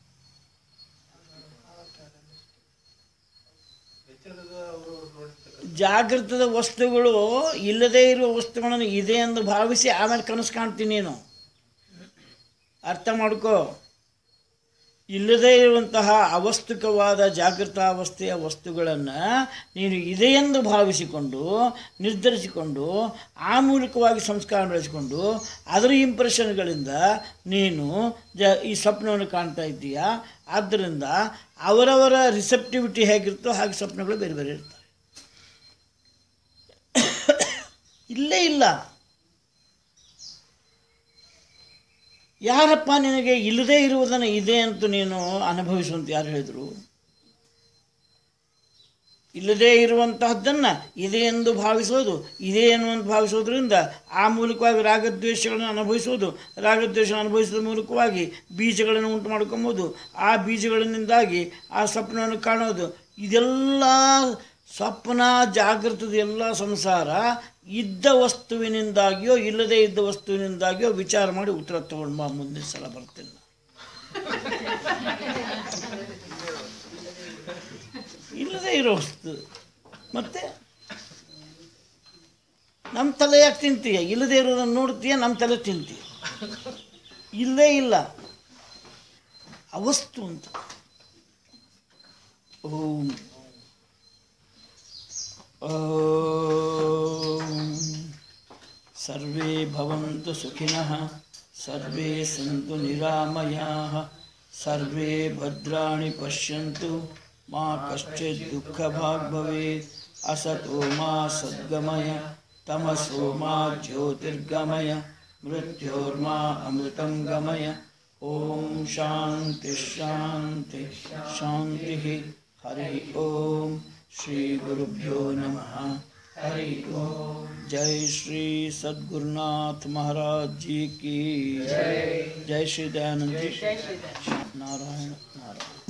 ಎಚ್ಚರದ ಅವರು ನೋಡಿರ್ತಕ್ಕಂಥ ಜಾಗೃತದ ವಸ್ತುಗಳು ಇಲ್ಲದೇ ಇರುವ ವಸ್ತುಗಳನ್ನು ಇದೆ ಎಂದು ಭಾವಿಸಿ ಆಮೇಲೆ ಕನಸು ಕಾಣ್ತೀನಿ ನೀನು ಅರ್ಥ ಮಾಡ್ಕೋ ಇಲ್ಲದೇ ಇರುವಂತಹ ಅವಸ್ತುಕವಾದ ಜಾಗೃತಾವಸ್ಥೆಯ ವಸ್ತುಗಳನ್ನು ನೀನು ಇದೆ ಎಂದು ಭಾವಿಸಿಕೊಂಡು ನಿರ್ಧರಿಸಿಕೊಂಡು ಆ ಮೂಲಕವಾಗಿ ಸಂಸ್ಕಾರ ಬೆಳೆಸಿಕೊಂಡು ಅದರ ಇಂಪ್ರೆಷನ್ಗಳಿಂದ ನೀನು ಜ ಈ ಸ್ವಪ್ನವನ್ನು ಕಾಣ್ತಾ ಇದ್ದೀಯಾ ಆದ್ದರಿಂದ ಅವರವರ ರಿಸೆಪ್ಟಿವಿಟಿ ಹೇಗಿರುತ್ತೋ ಹಾಗೆ ಸ್ವಪ್ನಗಳು ಬೇರೆ ಬೇರೆ ಇರ್ತವೆ ಇಲ್ಲೇ ಇಲ್ಲ ಯಾರಪ್ಪ ನಿನಗೆ ಇಲ್ಲದೇ ಇರುವುದನ್ನು ಇದೆ ಅಂತ ನೀನು ಅನುಭವಿಸುವಂತ ಯಾರು ಹೇಳಿದರು ಇಲ್ಲದೇ ಇರುವಂತಹದ್ದನ್ನು ಇದೆ ಎಂದು ಭಾವಿಸೋದು ಇದೆ ಎನ್ನುವಂತ ಭಾವಿಸೋದ್ರಿಂದ ಆ ಮೂಲಕವಾಗಿ ರಾಗದ್ವೇಷಗಳನ್ನು ಅನುಭವಿಸೋದು ರಾಗದ್ವೇಷ ಅನುಭವಿಸಿದ ಮೂಲಕವಾಗಿ ಬೀಜಗಳನ್ನು ಉಂಟು ಮಾಡ್ಕೊಬೋದು ಆ ಬೀಜಗಳಿಂದಾಗಿ ಆ ಸ್ವಪ್ನವನ್ನು ಕಾಣೋದು ಇದೆಲ್ಲ ಸ್ವಪ್ನ ಜಾಗೃತದ ಎಲ್ಲ ಸಂಸಾರ ಇದ್ದ ವಸ್ತುವಿನಿಂದಾಗಿಯೋ ಇಲ್ಲದೇ ಇದ್ದ ವಸ್ತುವಿನಿಂದಾಗಿಯೋ ವಿಚಾರ ಮಾಡಿ ಉತ್ತರ ತಗೊಂಡು ಬಾ ಮುಂದಿನ ಸಲ ಬರ್ತೀನಿ ನಾನು. ಇಲ್ಲದೇ ಇರೋ ವಸ್ತು ಮತ್ತೆ ನಮ್ಮ ತಲೆ ಯಾಕೆ ತಿಂತೀಯ ಇಲ್ಲದೇ ಇರೋದನ್ನು ನೋಡ್ತೀಯ ನಮ್ಮ ತಲೆ ತಿಂತೀಯ ಇಲ್ಲೇ ಇಲ್ಲ ಅವಸ್ತು ಅಂತ ಓಂ ಓಂ ಸರ್ವೇ ಭವಂತು ಸುಖಿನಃ ಸರ್ವೇ ಸಂತು ನಿರಾಮಯಾಃ ಸರ್ವೇ ಭದ್ರಾಣಿ ಪಶ್ಯಂತು ಮಾ ಕಶ್ಚಿತ್ ದುಃಖಭಾಗ್ ಭವೇತ್ असतो मा सद्गमय तमसो मा ज्योतिर्गमय मृत्योर्मा अमृतं गमय ॐ शान्ति शान्ति शान्तिः हरि ॐ श्रीगुरुभ्यो नमः हरि ओम जय श्री सद्गुरुनाथ महाराज जी की जय जय श्री दयानंद जी नारायण नारायण